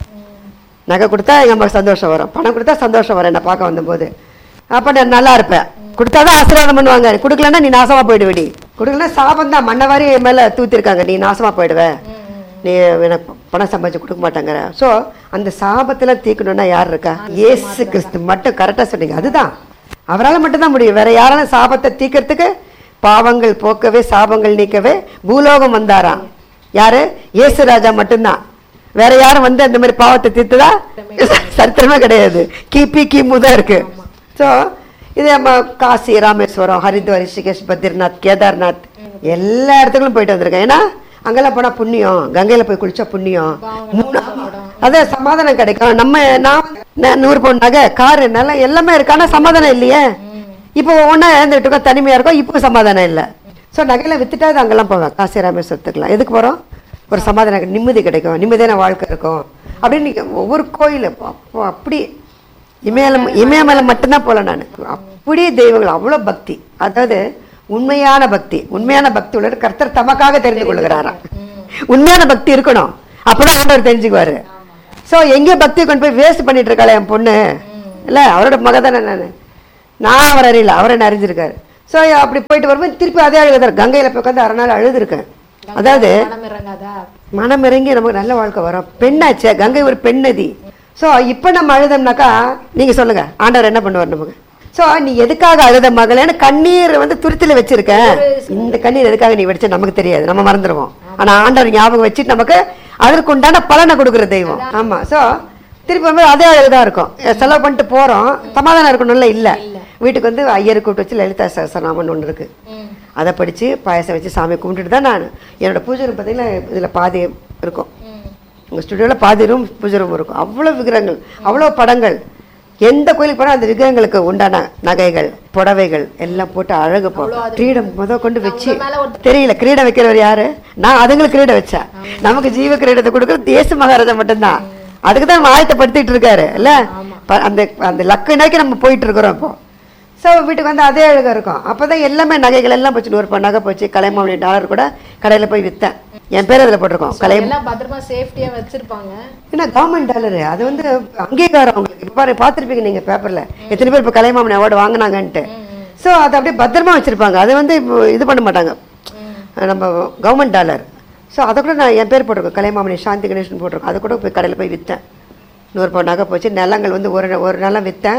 நகை கொடுத்தா எங்கள் அம்மாவுக்கு சந்தோஷம் வரும் பணம் கொடுத்தா சந்தோஷம் வரும் என்னை பார்க்க வந்தபோது அப்போ நான் நல்லா இருப்பேன் கொடுத்தா தான் ஆசீர்வாதம் பண்ணுவாங்க கொடுக்கலன்னா நீ நாசமாக போயிடுவடி கொடுக்கலன்னா சாபம் தான் மண்ணை வாரி என் மேலே தூத்திருக்காங்க நீ நாசமாக போயிடுவ நீ எனக்கு பணம் சம்பாதிச்சு கொடுக்க மாட்டாங்கிற ஸோ அந்த சாபத்தில் தீக்கணும்னா யார் இருக்கா இயேசு கிறிஸ்து மட்டும் கரெக்டாக சொன்னீங்க அதுதான் அவரால் மட்டும்தான் முடியும் வேற யாராலும் சாபத்தை தீக்கிறதுக்கு பாவங்கள் போக்கவே சாபங்கள் நீக்கவே பூலோகம் வந்தாராம் யாரு இயேசு ராஜா மட்டும்தான் வேற யாரும் வந்து அந்த மாதிரி பாவத்தை தீர்த்ததா சரித்திரமே கிடையாது கிபி கிமு தான் இருக்கு ஸோ இது நம்ம காசி ராமேஸ்வரம் ஹரித்வார் ரிஷிகேஷ் பத்ரிநாத் கேதார்நாத் எல்லா இடத்துக்கும் போயிட்டு வந்திருக்கேன் ஏன்னா அங்கெல்லாம் போனா புண்ணியம் கங்கையில போய் குளிச்சா புண்ணியம் மூணு அதான் சமாதானம் கிடைக்கும் நம்ம நான் வந்து ந- நூறு பவுன் நகை காரு நிலம் எல்லாமே இருக்கு ஆனா சமாதானம் இல்லையே இப்போ ஒவ்வொன்றா இழந்துட்டு இருக்கோம் தனிமையா இருக்கோம் இப்போ சமாதானம் இல்லை ஸோ நகையில வித்துட்டா அது அங்கெல்லாம் போவேன் காசி ராமேஸ்வரத்துக்குலாம் எதுக்கு போறோம் ஒரு சமாதானம் கிடைக்கும், நிம்மதி கிடைக்கும் நிம்மதியான வாழ்க்கை இருக்கும் அப்படின்னு நீங்க ஒவ்வொரு கோயில் அப்போ அப்படி இமயமலை இமயமலை மட்டும்தான் போல நான் அப்படியே தெய்வங்கள் அவ்வளோ பக்தி அதாவது உண்மையான பக்தி உண்மையான பக்தி உள்ளவர் கர்த்தர் தமக்காக தெரிந்து கொள்ளுகிறாராம் உண்மையான பக்தி இருக்கணும் அப்பதான் ஆண்டவர் தெரிஞ்சுக்குவாரு ஸோ எங்கேயோ பக்தியை கொண்டு போய் வேஸ்ட் பண்ணிட்டு இருக்காளே என் பொண்ணு இல்லை அவரோட மக தானே நான் நான் அவர் அறியல அவர் என்ன அறிஞ்சிருக்காரு ஸோ அப்படி போயிட்டு வரும்போது திருப்பி அதே அழுகுதார் கங்கையில் போய் உட்காந்து அரை நாள் அழுதுருக்கேன் அதாவது மனம் இறங்காதா மனம் இறங்கி நமக்கு நல்ல வாழ்க்கை வரும் பெண்ணாச்சே கங்கை ஒரு பெண் நதி ஸோ இப்போ நம்ம அழுதோம்னாக்கா நீங்க சொல்லுங்க ஆண்டவர் என்ன பண்ணுவார் நமக்கு ஸோ நீ எதுக்காக அழுத மகளேன்னு கண்ணீர் வந்து துருத்துல வச்சிருக்க இந்த கண்ணீர் எதுக்காக நீ வடிச்ச நமக்கு தெரியாது நம்ம மறந்துடுவோம் ஆனா ஆண்டவர் ஞாபகம் வச்சுட்டு நமக்கு அதற்கு உண்டான பலனை கொடுக்குற தெய்வம் ஆமா ஸோ திருப்பி வரும்போது அதே அழுதா இருக்கும் செலவு பண்ணிட்டு போறோம் சமாதானம் இருக்கணும்ல இல்ல வீட்டுக்கு வந்து ஐயர் கூப்பிட்டு வச்சு லலிதா சகசரநாமன் ஒன்று இருக்கு அதை படித்து பாயசம் வச்சு சாமி கும்பிட்டுட்டு தான் நான் என்னோட பூஜை ரூம் பார்த்தீங்கன்னா இதில் பாதி இருக்கும் உங்கள் ஸ்டுடியோவில் பாதி ரூம் பூஜை ரூம் இருக்கும் அவ்வளோ விக்கிரகங்கள் அவ்வளோ படங்கள் எந்த கோயிலுக்கு போனால் அந்த விக்கிரகங்களுக்கு உண்டான நகைகள் புடவைகள் எல்லாம் போட்டு அழகு போ கிரீடம் முத கொண்டு வச்சு தெரியல கிரீடம் வைக்கிறவர் யாரு நான் அதுங்களுக்கு கிரீடம் வச்சேன் நமக்கு ஜீவ கிரீடத்தை கொடுக்குறது தேச மகாராஜா மட்டும்தான் அதுக்கு தான் நம்ம ஆயத்தப்படுத்திட்டு இருக்காரு இல்ல ப- அந்த அந்த லக்கு நோக்கி நம்ம போயிட்டு இருக்கிறோம் இப்போ ஸோ வீட்டுக்கு வந்து அதே அழகாக இருக்கும் அப்போ தான் எல்லாமே நகைகள் எல்லாம் போச்சு நூறு பவுன் நகை போச்சு கலைமாமணி டாலர் கூட கடையில் போய் விற்றேன் என் பேர் அதில் போட்டிருக்கோம் கலை எல்லாம் பத்திரமா சேஃப்டியா வச்சிருப்பாங்க ஏன்னா கவர்மெண்ட் டாலரு அது வந்து அங்கீகாரம் உங்களுக்கு இப்போ பாரு பார்த்துருப்பீங்க நீங்கள் பேப்பரில் எத்தனை பேர் இப்போ கலைமாமணி அவார்டு வாங்கினாங்கன்ட்டு ஸோ அதை அப்படியே பத்திரமா வச்சுருப்பாங்க அதை வந்து இப்போ இது பண்ண மாட்டாங்க நம்ம கவர்மெண்ட் டாலர் ஸோ அதை கூட நான் என் பேர் போட்டிருக்கேன் கலைமாமணி சாந்தி கணேசன் போட்டிருக்கேன் அதை கூட போய் கடையில் போய் விற்றேன் நூறு பவுன் நகை போச்சு நிலங்கள் வந்து ஒரு ஒரு நிலம் விற்றேன்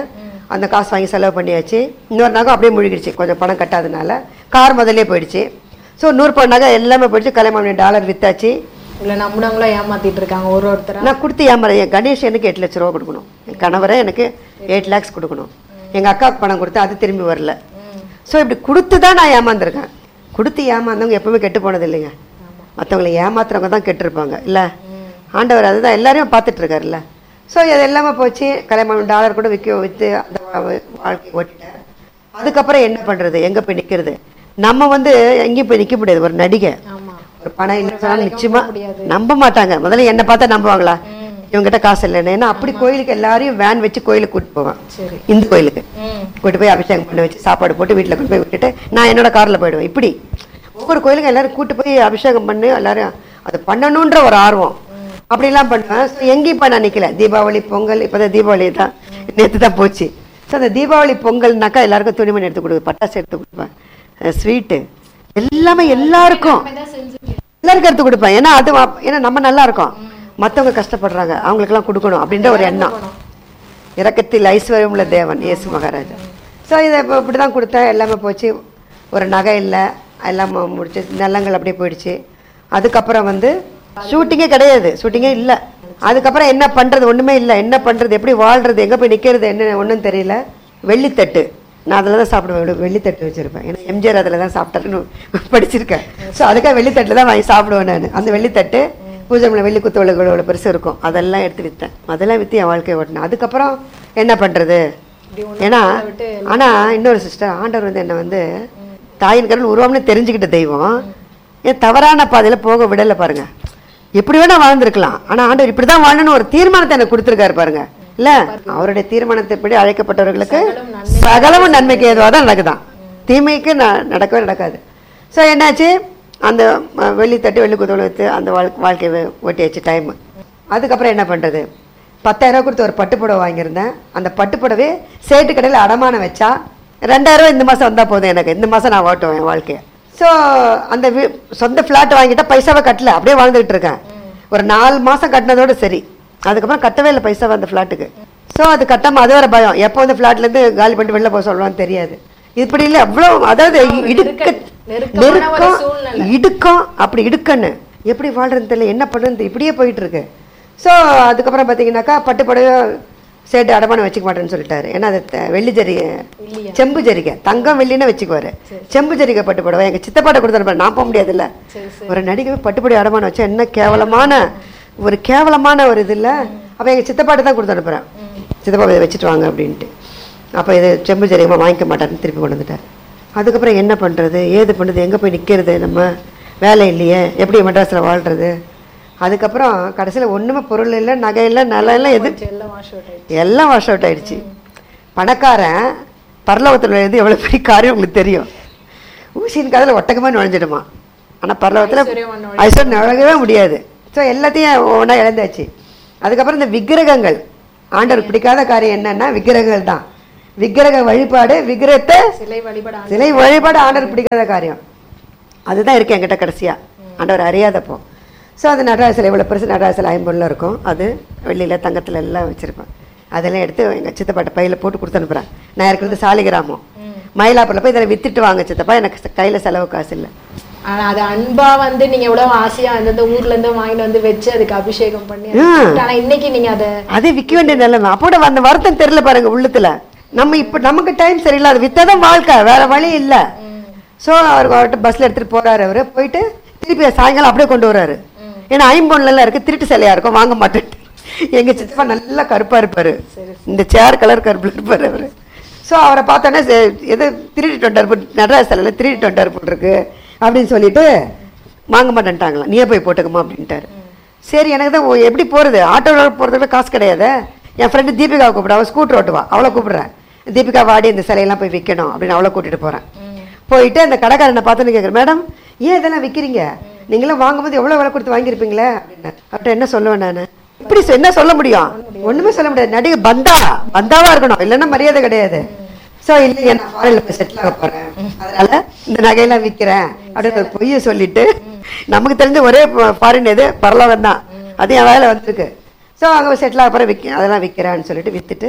அந்த காசு வாங்கி செலவு பண்ணியாச்சு இன்னொரு நகை அப்படியே முழுகிடுச்சு கொஞ்சம் பணம் கட்டாதனால கார் முதல்லே போயிடுச்சு ஸோ நூறு பவுன் நகை எல்லாமே போயிடுச்சு கல்யாணம் டாலர் வித்தாச்சு இல்லை நம்பினவங்களாம் ஏமாத்திட்டு இருக்காங்க ஒரு ஒருத்தரா நான் கொடுத்து ஏமாற என் கணேஷ் எனக்கு எட்டு லட்ச ரூபா கொடுக்கணும் என் கணவரை எனக்கு எயிட் லேக்ஸ் கொடுக்கணும் எங்கள் அக்காவுக்கு பணம் கொடுத்து அது திரும்பி வரல ஸோ இப்படி கொடுத்து தான் நான் ஏமாந்துருக்கேன் கொடுத்து ஏமாந்தவங்க எப்பவுமே கெட்டு போனது இல்லைங்க மற்றவங்களை ஏமாத்துறவங்க தான் கெட்டிருப்பாங்க இல்லை ஆண்டவர் அதுதான் எல்லாரையும் பார்த்துட்டு இருக்காருல்ல ஸோ இது எல்லாமே போச்சு கல்யாணம் டாலர் கூட விற்க விற்று அந்த வா- வாழ்க்கை ஓட்டிட்டேன் அதுக்கப்புறம் என்ன பண்ணுறது எங்கே போய் நிற்கிறது நம்ம வந்து எங்கேயும் போய் நிற்க முடியாது ஒரு நடிகை ஆமா ஒரு பணம் இல்லை சொன்னா நிச்சயமா நம்ப மாட்டாங்க முதல்ல என்னை பார்த்தா நம்புவாங்களா இவங்ககிட்ட காசு இல்லைன்னு ஏன்னா அப்படி கோயிலுக்கு எல்லாரையும் வேன் வச்சு கோயிலுக்கு கூட்டிட்டு போவேன் சரி இந்து கோயிலுக்கு ம் கூட்டு போய் அபிஷேகம் பண்ண வச்சு சாப்பாடு போட்டு வீட்டில் கொண்டு போய் விட்டுட்டு நான் என்னோட காரில் போயிடுவேன் இப்படி ஒவ்வொரு கோயிலுக்கும் எல்லாரும் கூட்டு போய் அபிஷேகம் பண்ணி எல்லாரும் அது பண்ணணுன்ற ஒரு ஆர்வம் அப்படிலாம் பண்ணுவேன் ஸோ எங்கேயும் போய் நான் நிற்கல தீபாவளி பொங்கல் இப்போ தான் தீபாவளி தான் நேற்று தான் போச்சு ஸோ அந்த தீபாவளி பொங்கல்னாக்கா எல்லாருக்கும் துணிமணி எடுத்து கொடுப்பேன் பட்டாசு எடுத்து கொடுப்பேன் ஸ்வீட்டு எல்லாமே எல்லாருக்கும் எல்லாருக்கும் எடுத்து கொடுப்பேன் ஏன்னா அது வா- ஏன்னா நம்ம நல்லா இருக்கோம் மற்றவங்க கஷ்டப்படுறாங்க அவங்களுக்கெல்லாம் கொடுக்கணும் அப்படின்ற ஒரு எண்ணம் இரக்கத்தில் ஐஸ்வர்யம் உள்ள தேவன் இயேசு மகாராஜா ஸோ இதை இப்போ இப்படி தான் கொடுத்தேன் எல்லாமே போச்சு ஒரு நகை இல்லை எல்லாம் மு- முடிச்சு நிலங்கள் அப்படியே போயிடுச்சு அதுக்கப்புறம் வந்து ஷூட்டிங்கே கிடையாது ஷூட்டிங்கே இல்லை அதுக்கப்புறம் என்ன பண்ணுறது ஒன்றுமே இல்லை என்ன பண்ணுறது எப்படி வாழ்கிறது எங்கே போய் நிற்கிறது என்ன ஒன்றும் தெரியல வெள்ளித்தட்டு நான் அதில் தான் சாப்பிடுவேன் வெள்ளி- வெள்ளித்தட்டு வச்சுருப்பேன் ஏன்னா எம்ஜிஆர் அதில் தான் சாப்பிட்டாருன்னு படிச்சிருக்கேன் ஸோ அதுக்காக வெள்ளித்தட்டில் தான் வாங்கி சாப்பிடுவேன் நான் அந்த வெள்ளித்தட்டு பூஜை பண்ண வெள்ளி குத்தோளுகள் அவ்வளோ பெருசு இருக்கும் அதெல்லாம் எடுத்து விற்றேன் அதெல்லாம் விற்று என் வாழ்க்கையை ஓட்டினேன் அதுக்கப்புறம் என்ன பண்ணுறது ஏன்னா ஆனால் இன்னொரு சிஸ்டர் ஆண்டவர் வந்து என்னை வந்து தாயின் கருள் உருவம்னு தெரிஞ்சுக்கிட்ட தெய்வம் ஏன் தவறான பாதையில் போக விடலை பாருங்க எப்படி வேணா வாழ்ந்திருக்கலாம் ஆனால் ஆண்டவர் இப்படி தான் வாழணும்னு ஒரு தீர்மானத்தை எனக்கு கொடுத்துருக்காரு பாருங்க இல்லை அவருடைய தீர்மானத்தைப்படி அழைக்கப்பட்டவர்களுக்கு சகலமும் நன்மைக்கு ஏதுவாக தான் நடக்குதான் தீமைக்கு ந- நடக்கவே நடக்காது ஸோ என்னாச்சு அந்த அஹ், வெள்ளி தட்டு வெள்ளி குத்தோலை வைத்து அந்த வாழ் வாழ்க்கையை ஓட்டியாச்சு டைம் அதுக்கப்புறம் என்ன பண்ணுறது பத்தாயிரம் கொடுத்து ஒரு பட்டுப்புடவை வாங்கியிருந்தேன் அந்த பட்டுப்புடவை சேட்டு கடையில் அடமானம் வச்சா ரெண்டாயிரம் இந்த மாதம் வந்தால் போதும் எனக்கு இந்த மாதம் நான் ஓட்டுவேன் என் வாழ்க்கையை ஸோ அந்த வீ- சொந்த ஃப்ளாட் வாங்கிட்டா பைசாவை கட்டல அப்படியே வாழ்ந்துகிட்டு இருக்கேன் ஒரு நாலு மாதம் கட்டினதோட சரி அதுக்கப்புறம் கட்டவே இல்லை பைசாவை அந்த ஃப்ளாட்டுக்கு ஸோ அது கட்டாமல் அது வேற பயம் எப்போ வந்து ஃப்ளாட்லேருந்து காலி பண்ணிட்டு வெளில போக சொல்லுவான்னு தெரியாது இப்படி இல்லை அவ்வளோ அதாவது இடுக்க நெருக்கமான ஒரு நெருக்கம் சூழ்நிலை. இடுக்கம் அப்படி இடுக்கன்னு எப்படி வாழ்றதுன்னு தெரியல என்ன பண்ணுறது இப்படியே போயிட்டு இருக்கு ஸோ அதுக்கப்புறம் பார்த்தீங்கன்னாக்கா பட்டு புடவை சேட்டு அடமானம் வச்சுக்க மாட்டேன்னு சொல்லிட்டாரு ஏன்னா அது த- வெள்ளி ஜரிகை செம்பு ஜரிகை தங்கம் வெள்ளின்னு வச்சுக்குவாரு செம்பு ஜரிகை பட்டு புடவை எங்கள் சித்தப்பாட்ட கொடுத்தாரு நான் போக முடியாதுல்ல ஒரு நடிகை பட்டு புடவை அடமானம் வச்சா என்ன கேவலமான ஒரு கேவலமான ஒரு இது இல்லை அப்போ எங்கள் சித்தப்பாட்ட தான் கொடுத்து அனுப்புகிறேன் சித்தப்பா இதை வச்சுட்டு வாங்க அப்படின்ட்டு அப்போ இது செம்பு ஜரிகமாக வாங்கிக்க மாட்டாருன்னு திருப்பி கொண்டு வந்துட்டார் அதுக்கப்புறம் என்ன பண்ணுறது ஏது பண்ணுறது எங்கே போய் நிற்கிறது நம்ம வேலை இல்லையே எப்படி மெட்ராஸில் வாழ்கிறது அதுக்கப்புறம் கடைசியில் ஒன்றுமே பொருள் இல்லை நகை இல்லை நிலம் இல்லை எது எல்லாம் வாஷ் அவுட் ஆயிடுச்சு எல்லாம் வாஷ் அவுட் ஆயிடுச்சு பணக்காரன் பரலோகத்தில் எழுதி எவ்வளோ பெரிய காரியம் உங்களுக்கு தெரியும் ஊசியின் காதில் ஒட்டகமாக நுழைஞ்சிடுமா ஆனால் பரலோகத்தில் ஐஸ்வர்யம் நுழையவே முடியாது ஸோ எல்லாத்தையும் ஒன்றா இழந்தாச்சு அதுக்கப்புறம் இந்த விக்கிரகங்கள் ஆண்டவர் பிடிக்காத காரியம் என்னன்னா விக்கிரகங்கள் தான் விக்கிரக வழிபாடு விக்கிரகத்தை சிலை வழிபட ஆண்டு- சிலை வழிபாடு ஆண்டவர் பிடிக்காத காரியம் அதுதான் இருக்கு என்கிட்ட கடைசியா ஆண்டவர் அறியாதப்போ ஸோ அது நடராஜ சிலை இவ்வளோ பெருசு நடராஜ சிலை ஐம்பொருளில் இருக்கும் அது வெள்ளியில் தங்கத்தில் எல்லாம் வச்சுருப்பேன் அதெல்லாம் எடுத்து எங்கள் சித்தப்பாட்ட பையில் போட்டு கொடுத்து அனுப்புகிறேன் நான் இருக்கிறது சாலிகிராமம் மயிலாப்பூரில் போய் இதில் வித்துட்டு வாங்க சித்தப்பா எனக்கு கையில் செலவு காசு இல்லை ஆனா அது அன்பா வந்து நீங்க எவ்வளவு ஆசையா அந்தந்த ஊர்ல இருந்து வாங்கிட்டு வந்து வச்சு அதுக்கு அபிஷேகம் பண்ணி அது ம். கொடுத்து, ஆனா இன்னைக்கு நீங்க அதை அதே விற்க வேண்டிய நிலைமை அப்போட அந்த வருத்தம் தெரியல பாருங்க உள்ளத்துல நம்ம இப்போ நமக்கு டைம் சரியில்லை அது வித்தாதான் வாழ்க்கை வேற வழி இல்லை ஸோ அவர் அவர்கிட்ட பஸ்ல எடுத்துட்டு போறாரு அவரு போயிட்டு திருப்பி சாயங்காலம் அப்படியே கொண்டு வராரு ஏன்னா ஐம்பொன்னுல இருக்கு திருட்டு சிலையா இருக்கும் வாங்க மாட்டேன் எங்க சித்தப்பா நல்லா கருப்பா இருப்பாரு இந்த சேர் கலர் கருப்புல இருப்பாரு அவரு ஸோ அவரை பார்த்தோன்னே சே- எது திருடிட்டு வந்தார் போல் நடராஜ சிலையில் திருடிட்டு வந்தார் போல் இருக்கு அப்படின்னு சொல்லிட்டு வாங்க மாட்டேன்ட்டாங்களாம் நீயே போய் போட்டுக்கமா அப்படின்ட்டாரு சரி எனக்கு தான் ஓ- எப்படி போகிறது ஆட்டோவில் போகிறதுக்கு காசு கிடையாது என் ஃப்ரெண்டு தீபிகாவை கூப்பிட அவள் ஸ்கூட்டர் ஓட்டுவா அவளை கூப்பிடுறேன் தீபிகா வாடி இந்த சிலையெல்லாம் போய் விற்கணும் அப்படின்னு அவளை கூட்டிட்டு போகிறேன் போயிட்டு அந்த கடைக்காரனை பார்த்துன்னு கேட்குறேன் மேடம் ஏன் இதெல்லாம் விற்கிறீங்க நீங்களாம் வாங்கும்போது எவ்வளோ விலை கொடுத்து வாங்கியிருப்பீங்களே அப்படின்னு அவர்கிட்ட என்ன சொல்லுவேன் நான் இப்படி சொ- என்ன சொல்ல முடியும் ஒண்ணுமே சொல்ல முடியாது நடிகை பந்தா பந்தாவா இருக்கணும் இல்லைன்னா மரியாதை கிடையாது ஸோ இல்லை நான் ஃபாரின்ல போய் செட்டில் ஆக போறேன் அதனால இந்த நகையெல்லாம் விற்கிறேன் அப்படின்னு ஒரு பொய்யை சொல்லிட்டு நமக்கு தெரிஞ்ச ஒரே ஃபாரின் எது பரலோகம் தான் அது என் வேலை வந்திருக்கு ஸோ அங்கே செட்டில் ஆக போகிறேன் விற்க அதெல்லாம் விற்கிறேன்னு சொல்லிட்டு விற்றுட்டு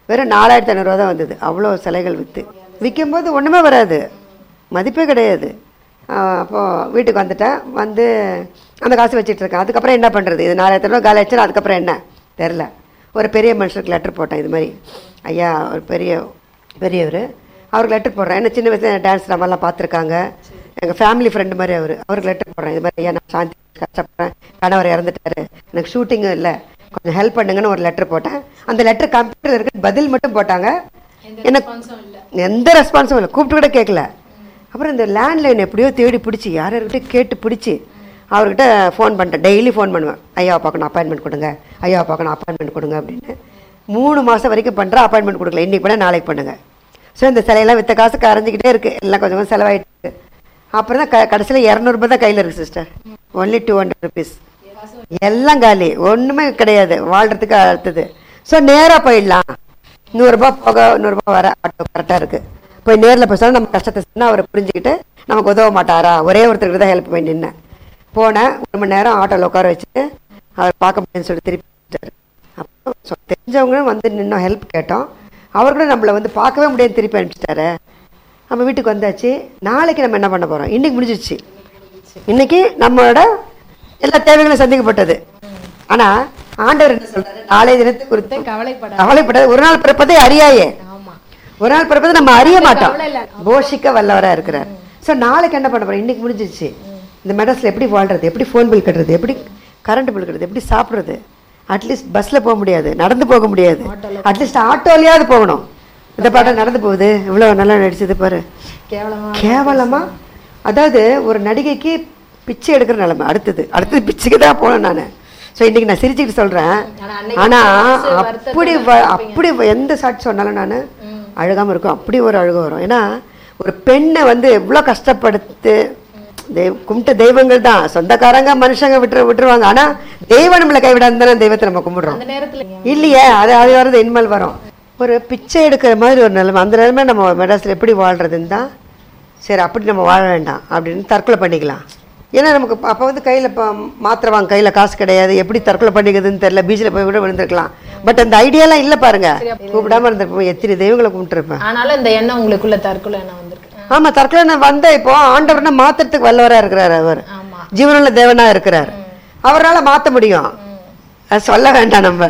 வெறும் நாலாயிரத்தி ஐநூறுரூவா தான் வந்தது அவ்வளோ சிலைகள் விற்று விற்கும்போது ஒன்றுமே வராது மதிப்பே கிடையாது ஆஹ் அப்போ வீட்டுக்கு வந்துட்டேன் வந்து அந்த காசு வச்சிட்டு இருக்கேன் அதுக்கப்புறம் என்ன பண்ணுறது இது நாலாயிரத்தி ஐநூறுவா காலி ஆச்சுன்னா அதுக்கப்புறம் என்ன தெரில ஒரு பெரிய மனுஷருக்கு லெட்டர் போட்டேன் இது மாதிரி ஐயா ஒரு பெரிய பெரியவர் அவருக்கு லெட்டர் போடுறேன் என்ன சின்ன வயசுல டான்ஸ் நம்மலாம் பார்த்துருக்காங்க எங்கள் ஃபேமிலி ஃப்ரெண்டு மாதிரி அவர் அவருக்கு லெட்டர் போடுறேன் இது மாதிரி ஐயா நான் சாந்தி கஷ்டப்படுறேன் கணவர் இறந்துட்டாரு எனக்கு ஷூட்டிங்கும் இல்லை கொஞ்சம் ஹெல்ப் பண்ணுங்கன்னு ஒரு லெட்டர் போட்டேன் அந்த லெட்டர் கம்ப்யூட்டர் இருக்கு பதில் மட்டும் போட்டாங்க எனக்கு எந்த ரெஸ்பான்ஸும் இல்லை கூப்பிட்டு கூட கேட்கல அப்புறம் இந்த லேண்ட்லைன் எப்படியோ தேடி பிடிச்சி யார்கிட்ட கேட்டு பிடிச்சி அவர்கிட்ட ஃபோன் பண்ணிட்டேன் டெய்லி ஃபோன் பண்ணுவேன் ஐயாவை பார்க்கணும் அப்பாயின்மெண்ட் கொடுங்க ஐயாவை பார்க்கணும் அப்பாயின்மெண்ட் கொடுங்க அப்படின்னு மூணு மாதம் வரைக்கும் பண்ணுறேன் அப்பாயின்மெண்ட் கொடுக்கல இன்னைக்கு பண்ண நாளைக்கு பண்ணுங்க ஸோ இந்த சிலையெல்லாம் வித்த காசு கரைஞ்சிக்கிட்டே இருக்கு எல்லாம் கொஞ்சம் கொஞ்சம் செலவாயிட்டு இருக்கு அப்புறம் தான் க கடைசியில் இரநூறுபா தான் கையில் இருக்கு sister only two hundred rupees எல்லாம் காலி ஒன்றுமே கிடையாது வாழ்கிறதுக்கு அடுத்தது ஸோ நேராக போயிடலாம் நூறுரூபா போக நூறுரூபா வர ஆட்டோ கரெக்டாக இருக்குது போய் நேரில் பேசினா நம்ம கஷ்டத்தை சொன்னால் அவரை புரிஞ்சுக்கிட்டு நமக்கு உதவ மாட்டாரா ஒரே ஒருத்தருக்கு தான் ஹெல்ப் பண்ணி நின்னேன் போனேன் ஒரு மணி நேரம் ஆட்டோவில் உட்கார வச்சுட்டு அவர் பார்க்க முடியும்னு சொல்லி திருப்பி வந்துட்டாரு. அப்போ சொ- தெரிஞ்சவங்களும் வந்து நின்னோம் ஹெல்ப் கேட்டோம் அவர் கூட நம்மளை வந்து பார்க்கவே முடியாது திருப்பி அனுப்பிச்சிட்டாரு நம்ம வீட்டுக்கு வந்தாச்சு நாளைக்கு நம்ம என்ன பண்ண போகிறோம் இன்னைக்கு முடிஞ்சிச்சு இன்னைக்கு நம்மளோட எல்லா தேவைகளும் சந்திக்கப்பட்டது ஆனா ஆண்டவர் என்ன சொல்றாரு நாளைய தினத்தை குறித்து கவலைப்பட கவலைப்படாது ஒரு நாள் பிறப்பதை அறியாயே ஆமா ஒரு நாள் பிறப்பதை நம்ம அறிய மாட்டோம் போஷிக்க வல்லவரா இருக்கிறார் சோ நாளைக்கு என்ன பண்ண போறோம் இன்னைக்கு முடிஞ்சிச்சு இந்த மெட்ராஸ்ல எப்படி வாழ்றது எப்படி ஃபோன் பில் கட்டுறது எப்படி கரண்ட் பில் கட்டுறது எப்படி சாப்பிடுறது அட்லீஸ்ட் பஸ்ல போக முடியாது நடந்து போக முடியாது அட்லீஸ்ட் ஆட்டோலயாவது போகணும் இந்த பாட்டம் நடந்து போகுது இவ்வளவு நல்லா நடிச்சது பாரு கேவலமா கேவலமா அதாவது ஒரு நடிகைக்கு பிச்சை எடுக்கிற நிலைமை அடுத்தது அடுத்தது பிச்சைக்கு தான் போனேன் நான் ஸோ இன்னைக்கு நான் சிரிச்சுக்கிட்டு சொல்றேன் ஆனா அன்னைக்கு ஆனா மனசு வருத்தத்துல அப்படி வ- அப்படி வ- எந்த சாட்சி சொன்னாலும் நான் அழுகாம இருக்கும் அப்படி ஒரு அழுக வரும் ஏன்னா ஒரு பெண்ணை வந்து எவ்வளோ கஷ்டப்படுத்து தெய்வ கும்பிட்ட தெய்வங்கள் தான் சொந்தக்காரங்க மனுஷங்க விட்டுரு விட்டுருவாங்க ஆனா தெய்வம் நம்மளை கைவிடாது தானே தெய்வத்தை நம்ம கும்பிடுறோம் அந்த நேரத்துல இல்லையே அது அது வரது இனிமேல் வரும் ஒரு பிச்சை எடுக்கிற மாதிரி ஒரு நிலைமை அந்த நிலைமை நம்ம மெட்ராஸில் எப்படி வாழ்றதுன்னு தான் சரி அப்படி நம்ம வாழ வேண்டாம் அப்படின்னு தற்கொலை பண்ணிக்கலாம் ஏன்னா நமக்கு அப்போ வந்து கையில் இப்போ மாத்திரை வாங்க கையில் காசு கிடையாது எப்படி தற்கொலை பண்ணிக்கிறதுன்னு தெரியல பீச்சில் போய் கூட விழுந்திருக்கலாம் பட் அந்த ஐடியாலாம் இல்லை பாருங்க கூப்பிடாம இருந்திருப்போம் எத்தனை தெய்வங்களை கும்பிட்டுருப்பேன் ஆனாலும் இந்த எண்ணம் உங்களுக்குள்ள தற்கொலை எண்ணம் வந்திருக்கு ஆமா தற்கொலை நான் வந்த இப்போ ஆண்டவர்னா மாத்துறதுக்கு வல்லவரா இருக்கிறார் அவர் ஆமா ஜீவனுள்ள தேவனா இருக்கிறார் அவரால மாத்த முடியும் அது சொல்ல வேண்டாம் நம்ம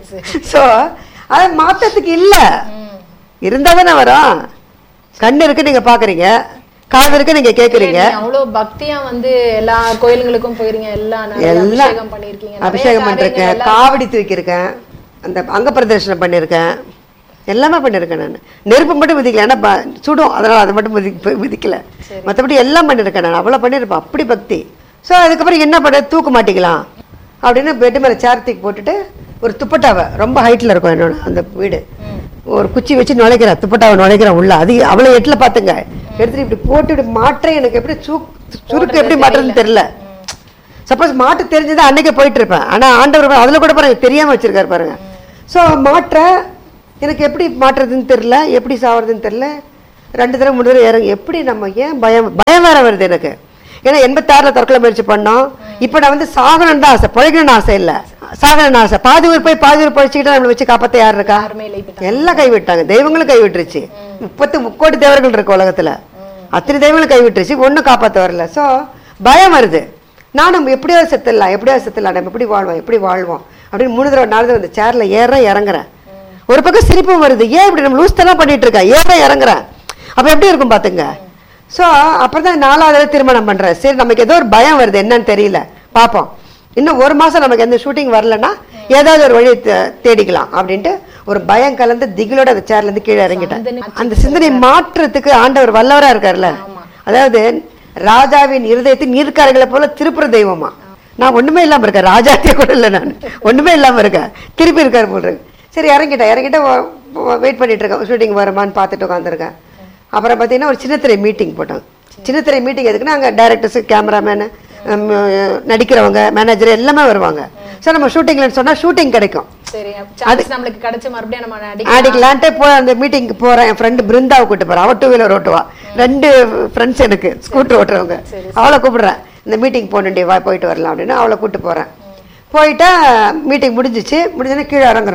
சோ அது மாத்தத்துக்கு இல்ல இருந்தா தானே வரும் கண்ணு இருக்கு நீங்க பாக்குறீங்க காது இருக்கு நீங்க கேக்குறீங்க நீங்க அவ்வளவு பக்தியா வந்து எல்லா கோயிலுங்களுக்கும் போயிருங்க எல்லா நிறைய எல்லாம் அபிஷேகம் பண்ணிருக்கீங்க நிறைய அபிஷேகம் பண்ணிருக்கேன் காரியங்கள் காவடி தூக்கியிருக்கேன் அந்த அங்க பிரதர்ஷனம் பண்ணியிருக்கேன் எல்லாமே பண்ணியிருக்கேன் நான் நெருப்பு மட்டும் மிதிக்கல ஏன்னா ப- சுடும் அதனால அதை மட்டும் மிதி மிதிக்கல மற்றபடி எல்லாம் பண்ணியிருக்கேன் நான் அவ்வளோ பண்ணியிருப்பேன் அப்படி பக்தி ஸோ அதுக்கப்புறம் என்ன பண்ண தூக்க மாட்டிக்கலாம் அப்படின்னு பெட்டு மேலே சேர் தூக்கி போட்டுட்டு ஒரு துப்பட்டாவை ரொம்ப ஹைட்டில் இருக்கும் என்னோட அந்த வீடு ஒரு குச்சி வச்சு நுழைக்கிறேன் துப்பட்டாவை நுழைக்கிறேன் உள்ள அது அவ்வளோ எட்டில் பார்த்துங்க எடுத்துட்டு இப்படி போட்டு இப்படி மாற்றேன் எனக்கு எப்படி சு சுருக்கு எப்படி மாட்டுறதுன்னு தெரியல சப்போஸ் மாட்டு தெரிஞ்சது அன்னைக்கே போயிட்டு இருப்பேன் ஆனா ஆண்டவர் அதுல கூட பாருங்க தெரியாம வச்சிருக்காரு பாருங்க ஸோ மாற்ற எனக்கு எப்படி மாற்றுறதுன்னு தெரியல எப்படி சாவறதுன்னு தெரியல ரெண்டு தடவை மூணு தடவை இறங்கி எப்படி நம்ம ஏன் பயம் பயம் வேற வருது எனக்கு ஏன்னா எண்பத்தாறுல தற்கொலை முயற்சி பண்ணோம் இப்போ நான் வந்து சாகணும்னு தான் ஆசை பிழைக்கணும்னு ஆசை இல்லை சாகணும்னு ஆசை பாதி ஊர் போய் பாதி ஊர் பழிச்சுக்கிட்டு நம்மளை வச்சு காப்பாத்த யார் இருக்கா யாருமே இல்லை இப்ப எல்லாம் கைவிட்டாங்க தெய்வங்களும் கைவிட்டுருச்சு முப்பத்து முக்கோடி தேவர்கள் இருக்கு உலகத்துல அத்தனை தெய்வங்களும் கைவிட்டுருச்சு ஒண்ணும் காப்பாத்த வரல சோ பயம் வருது நானும் எப்படியாவது செத்துடலாம் எப்படியாவது செத்துடலாம் நம்ம எப்படி வாழ்வோம் எப்படி வாழ்வோம் அப்படின்னு மூணு தடவை நாலு தடவை அந்த சேர்ல ஏறேன் இறங்குறேன் ஒரு பக்கம் சிரிப்பும் வருது ஏன் இப்படி நம்ம லூஸ் தான் பண்ணிட்டு இருக்கேன் ஏறேன் இறங்குறேன் அப்ப எப்படி இருக்கும் பாத்துங்க சோ அப்புறம் தான் நாலாவது தடவை திருமணம் பண்றேன் சரி நமக்கு ஏதோ ஒரு பயம் வருது என்னன்னு தெரியல பாப்போம் இன்னும் ஒரு மாசம் நமக்கு எந்த ஷூட்டிங் வரலன்னா ஏதாவது ஒரு வழி தே- தேடிக்கலாம் அப்படின்ட்டு ஒரு பயம் கலந்து திகிலோட அந்த சேர்ல இருந்து கீழே இறங்கிட்டேன் அந்த சிந்தனை மாற்றத்துக்கு ஆண்டவர் வல்லவரா இருக்கார்ல அதாவது ராஜாவின் இருதயத்தை நீர்க்காரர்களை போல திருப்புற தெய்வமா நான் ஒண்ணுமே இல்லாம இருக்கேன் ராஜாத்திய கூட இல்லை நான் ஒண்ணுமே இல்லாம இருக்கேன் திருப்பி இருக்காரு போல் இருக்கு சரி இறங்கிட்டேன் இறங்கிட்டு வெயிட் பண்ணிட்டு இருக்கேன் ஷூட்டிங் வருமான்னு பார்த்துட்டு உட்காந்துருக்கேன் அப்புறம் பார்த்தீங்கன்னா ஒரு சின்னத்திரை மீட்டிங் போட்டோம் சின்னத்திரை மீட்டிங் எதுக்குன்னா அங்கே டேரக்டர்ஸு கேமராமேனு நடிக்கிறவங்க மேனேஜர் எல்லாமே வருவாங்க ஸோ நம்ம ஷூட்டிங்லன்னு சொன்னால் ஷூட்டிங் கிடைக்கும் சரி சான்ஸ் நம்மளுக்கு கிடைச்ச மறுபடியும் நம்ம நடி அடிக்கலான்ட்டு போ அந்த மீட்டிங்க்கு போறேன் என் ஃப்ரெண்டு பிருந்தாவை கூட்டு போறேன் அவ டூ வீலர் ஓட்டுவா ரெண்டு ஃப்ரெண்ட்ஸ் எனக்கு ஸ்கூட்டர் ஓட்டுறவங்க அவளை கூப்பிடுறேன் இந்த மீட்டிங் போகணுண்டி வா போயிட்டு வரலாம் அப்படின்னு அவளை கூட்டு போறேன் போயிட்டா மீட்டிங் முடிஞ்சிச்சு முடிஞ்சோடனே கீழே இறங்குறேன்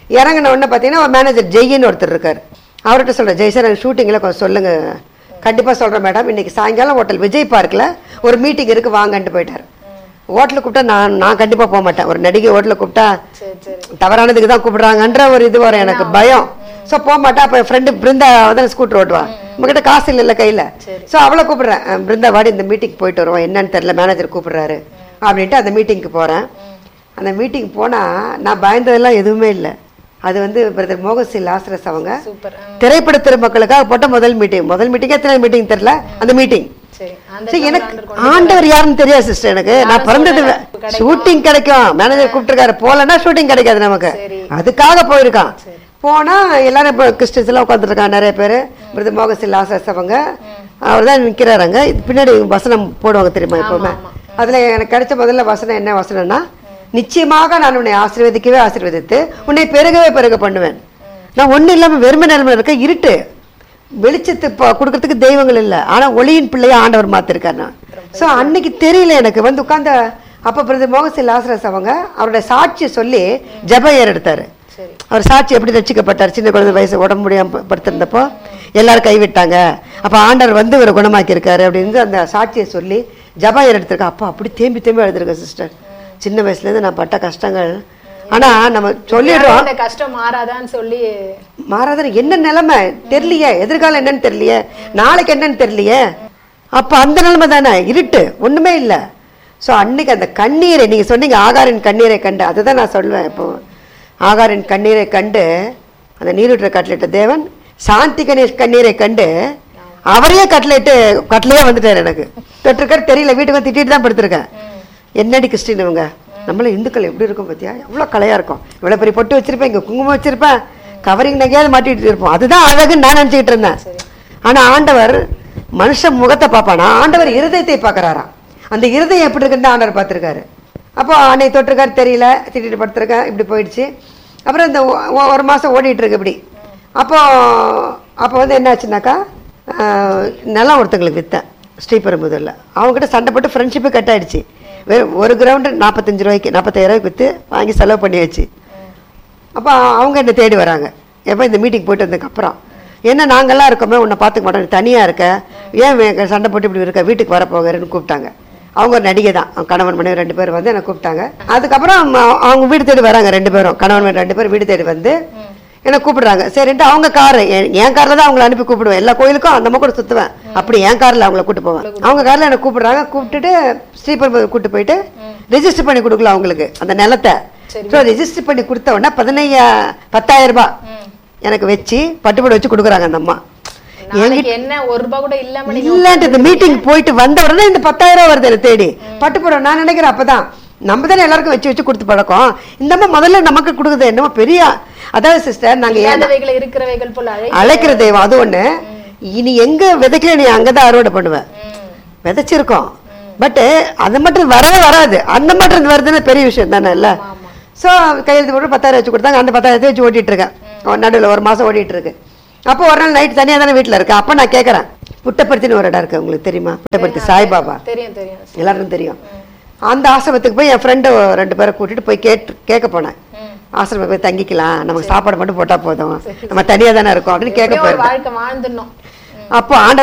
இறங்கின உடனே பார்த்தீங்கன்னா மேனேஜர் ஜெய்யின்னு ஒருத்தர் இருக்கார் அவர்கிட்ட சொல்கிறேன் ஜெய் சார் எனக்கு ஷூட்டிங்கில் கொஞ்சம் சொல்லுங்கள் கண்டிப்பாக சொல்கிறேன் மேடம் இன்னைக்கு சாயங்காலம் ஹோட்டல் விஜய் பார்க்கில் ஒரு மீட்டிங் இருக்குது வாங்கன்ட்டு போயிட்டார் ஹோட்டலுக்கு கூப்பிட்டா நான் நான் கண்டிப்பாக போக மாட்டேன் ஒரு நடிகை ஹோட்டலுக்கு கூப்பிட்டா சரி சரி தவறானதுக்கு தான் கூப்பிடுறாங்கன்ற ஒரு இது வரும் எனக்கு பயம் ஸோ போக மாட்டேன் அப்போ என் ஃப்ரெண்டு பிருந்தா வந்து ஸ்கூட்டர் ஓட்டுவா உங்ககிட்ட காசு இல்லைல்ல கையில் ஸோ அவளை கூப்பிடுறேன் அஹ் பிருந்தா வாடி இந்த மீட்டிங் போயிட்டு வருவோம் என்னன்னு தெரியல மேனேஜர் கூப்பிடுறாரு அப்படின்ட்டு அந்த மீட்டிங்க்கு போகிறேன் அந்த மீட்டிங் போனால் நான் பயந்ததெல்லாம் எதுவுமே இல்லை அது வந்து பிரதர் மோகசி லாஸ்ரஸ் அவங்க சூப்பர் திரைப்பட மக்களுக்காக போட்ட முதல் மீட்டிங் முதல் மீட்டிங் எத்தனை மீட்டிங் தெரியல அந்த மீட்டிங் சரி அந்த சரி எனக்கு ஆண்டவர் யாருன்னு தெரியாது சிஸ்டர் எனக்கு நான் பிறந்தது ஷூட்டிங் கிடைக்கும் மேனேஜர் கூப்பிட்டுருக்காரு போலன்னா ஷூட்டிங் கிடைக்காது நமக்கு அதுக்காக போயிருக்கான் போனா எல்லாரும் இப்போ கிறிஸ்டின்ஸ் எல்லாம் உட்காந்துருக்காங்க நிறைய பேர் மிருது மோகசில் லாசஸ் அவங்க அவர் தான் நிற்கிறாருங்க பின்னாடி வசனம் போடுவாங்க தெரியுமா எப்பவுமே அதுல எனக்கு கிடைச்ச முதல்ல வசனம் என்ன வசனம்னா நிச்சயமாக நான் உன்னை ஆசீர்வதிக்கவே ஆசீர்வதித்து உன்னை பெருகவே பெருக பண்ணுவேன் நான் ஒண்ணும் இல்லாம வெறுமை நிலைமை இருக்க இருட்டு வெளிச்சத்து ப- கொடுக்கறதுக்கு தெய்வங்கள் இல்லை ஆனா ஒளியின் பிள்ளைய ஆண்டவர் மாத்திருக்காரு நான் ஸோ அன்னைக்கு தெரியல எனக்கு வந்து உட்கார்ந்த அப்ப பிரதர் மோகசி லாசரஸ் அவங்க அவருடைய சாட்சியை சொல்லி ஜெப ஏர் எடுத்தாரு அவர் சாட்சி எப்படி ரசிக்கப்பட்டார் சின்ன குழந்தை வயசு உடம்பு முடியாம ப- படுத்திருந்தப்போ எல்லாரும் கைவிட்டாங்க அப்ப ஆண்டவர் வந்து இவரை குணமாக்கி இருக்காரு அப்படின்னு அந்த சாட்சியை சொல்லி ஜப ஏர் எடுத்திருக்கேன் அப்போ அப்படி தேம்பி தேம்பி எழுதிருக்கேன் சிஸ்டர் சின்ன வயசுல இருந்து நான் பட்ட கஷ்டங்கள் ஆனா நம்ம சொல்லிடுறோம் இந்த கஷ்டம் மாறாதான்னு சொல்லி மாறாதர் என்ன நிலைமை தெரியலையே எதிர்காலம் என்னன்னு தெரியலையே நாளைக்கு என்னன்னு தெரியலையே அப்ப அந்த நிலைமை தானே இருட்டு ஒண்ணுமே இல்ல சோ அன்னைக்கு அந்த கண்ணீரை நீங்க சொன்னீங்க ஆகாரின் கண்ணீரை கண்டு அதை தான் நான் சொல்லுவேன் இப்போ ஆகாரின் கண்ணீரை கண்டு அந்த நீரூற்ற கட்டளையிட்ட தேவன் சாந்தி கணேஷ் கண்ணீரை கண்டு அவரையே கட்டளையிட்டு கட்டளையே வந்துட்டார் எனக்கு தொட்டிருக்காரு தெரியல வீட்டுக்கு வந்து திட்டிட்டு தான் படுத்திருக்கேன் என்னடி கிறிஸ்டின் இவங்க நம்மள இந்துக்கள் எப்படி இருக்கும் பார்த்தியா எவ்வளோ கலையா இருக்கும் இவ்வளோ பெரிய பொட்டு வச்சிருப்பேன் இங்கே குங்குமம் வச்சிருப்பேன் கவரிங் நகையாவது மாட்டிட்டு இருப்போம் அதுதான் அழகுன்னு நான் நினச்சிக்கிட்டு இருந்தேன் ஆனா ஆண்டவர் மனுஷன் முகத்தை பார்ப்பானா ஆண்டவர் இருதயத்தை பார்க்கறாராம் அந்த இருதயம் எப்படி இருக்குன்னு ஆண்டவர் பார்த்துருக்காரு அப்போ அன்னை தொட்டிருக்காரு தெரியல திட்டிட்டு படுத்திருக்கேன் இப்படி போயிடுச்சு அப்புறம் இந்த ஒ- ஒ- ஒரு மாசம் ஓடிட்டு இருக்கு இப்படி அப்போ அப்போ வந்து என்னாச்சுனாக்கா ஆஹ், நிலம் ஒருத்தங்களுக்கு விற்றேன் ஸ்ரீபெரும்புதூரில் அவங்ககிட்ட சண்டை போட்டு ஃப்ரெண்ட்ஷிப்பு கட் ஆயிடுச்சு வெறும் ஒரு கிரவுண்டு நாற்பத்தஞ்சு ரூபாய்க்கு நாற்பத்தாயிரம் ரூபாய்க்கு விற்று வாங்கி செலவு பண்ணியாச்சு அப்போ அவங்க என்னை தேடி வராங்க எப்போ இந்த மீட்டிங் போயிட்டு வந்ததுக்கு அப்புறம் என்ன நாங்கெல்லாம் இருக்கோமே உன்னை பார்த்துக்க மாட்டோம் நீ தனியாக இருக்க ஏன் வே- சண்டை போட்டு இப்படி இருக்க வீட்டுக்கு வரப்போகிறேன்னு கூப்பிட்டாங்க அவங்க ஒரு நடிகை தான் அவங்க கணவன் மனைவி ரெண்டு பேரும் வந்து என்னை கூப்பிட்டாங்க அதுக்கப்புறம் அவங்க- அவங்க வீடு தேடி வராங்க ரெண்டு பேரும் கணவன் மனைவி ரெண்டு பேரும் வீடு தேடி வந்து என்னை கூப்பிடுறாங்க சரின்ட்டு அவங்க காரு என் காரில் தான் அவங்கள அனுப்பி கூப்பிடுவேன் எல்லா கோயிலுக்கும் அந்த கூட சுற்றுவேன் அப்படி என் காரில் அவங்கள கூட்டு போவேன் அவங்க காரில் என்னை கூப்பிடுறாங்க கூப்பிட்டுட்டு ஸ்ரீபெரும்பு கூட்டு போயிட்டு ரெஜிஸ்டர் பண்ணி கொடுக்கல அவங்களுக்கு அந்த நிலத்தை ஸோ ரெஜிஸ்டர் பண்ணி கொடுத்த உடனே பதினையா பத்தாயிரம் ரூபாய் எனக்கு வச்சு பட்டுப்படி வச்சு கொடுக்குறாங்க அந்த அம்மா நாளைக்கு என்ன ஒரு ரூபாய் கூட இல்லாம நீங்க இல்லன்ட்டு இந்த மீட்டிங் போயிட்டு வந்த உடனே இந்த பத்தாயிரம் ரூபாய் வருது எனக்கு தேடி பட்டுப்படம் நான் நினைக்கிறேன் அப்பதான் நம்ம தானே எல்லாருக்கும் வச்சு வச்சு கொடுத்து பழக்கம் இந்த அம்மா முதல்ல நமக்கு கொடுக்குது என்னமோ பெரிய அதாவது சிஸ்டர் நாங்க ஏன் இல்லாதவைகளை இருக்கிறவைகள் போல அழை அழைக்கிற தெய்வம் அது ஒண்ணு இனி எங்க விதைக்கல நீ அங்கதான் அறுவடை பண்ணுவ விதைச்சிருக்கோம் பட் அது மட்டும் வரவே வராது அந்த மட்டும் வருதுன்னா பெரிய விஷயம் தானே இல்ல ஸோ கையெழுத்து போட்டு பத்தாயிரம் வச்சு கொடுத்தாங்க அந்த பத்தாயிரத்தை வச்சு ஓட்டிட்டு இருக்கேன் நடுவில் ஒரு மாசம் ஓடிட்டு இருக்கு அப்போ ஒரு நாள் நைட் தனியாக தானே வீட்டில் இருக்கேன் அப்போ நான் கேட்குறேன் புட்டப்பருத்தின்னு ஒரு இடம் இருக்கு உங்களுக்கு தெரியுமா புட்டப்பருத்தி சாய்பாபா தெரியும் தெரியும் எல்லாருக்கும் தெரியும் அந்த ஆசிரமத்துக்கு போய் என் ஃப்ரெண்டு ரெண்டு பேரை கூட்டிட்டு போய் கேட்டு கேட்க போனேன் ஆசிரமம் போய் தங்கிக்கலாம் நமக்கு சாப்பாடு மட்டும் போட்டா போதும் நம்ம தனியா தானே இருக்கோம் அப்படின்னு கேட்க எப்படியோ ஒரு போயிருந்தேன் வாழ்க்கை வாழ்ந்துடணும் அப்போ ஆண்டவர்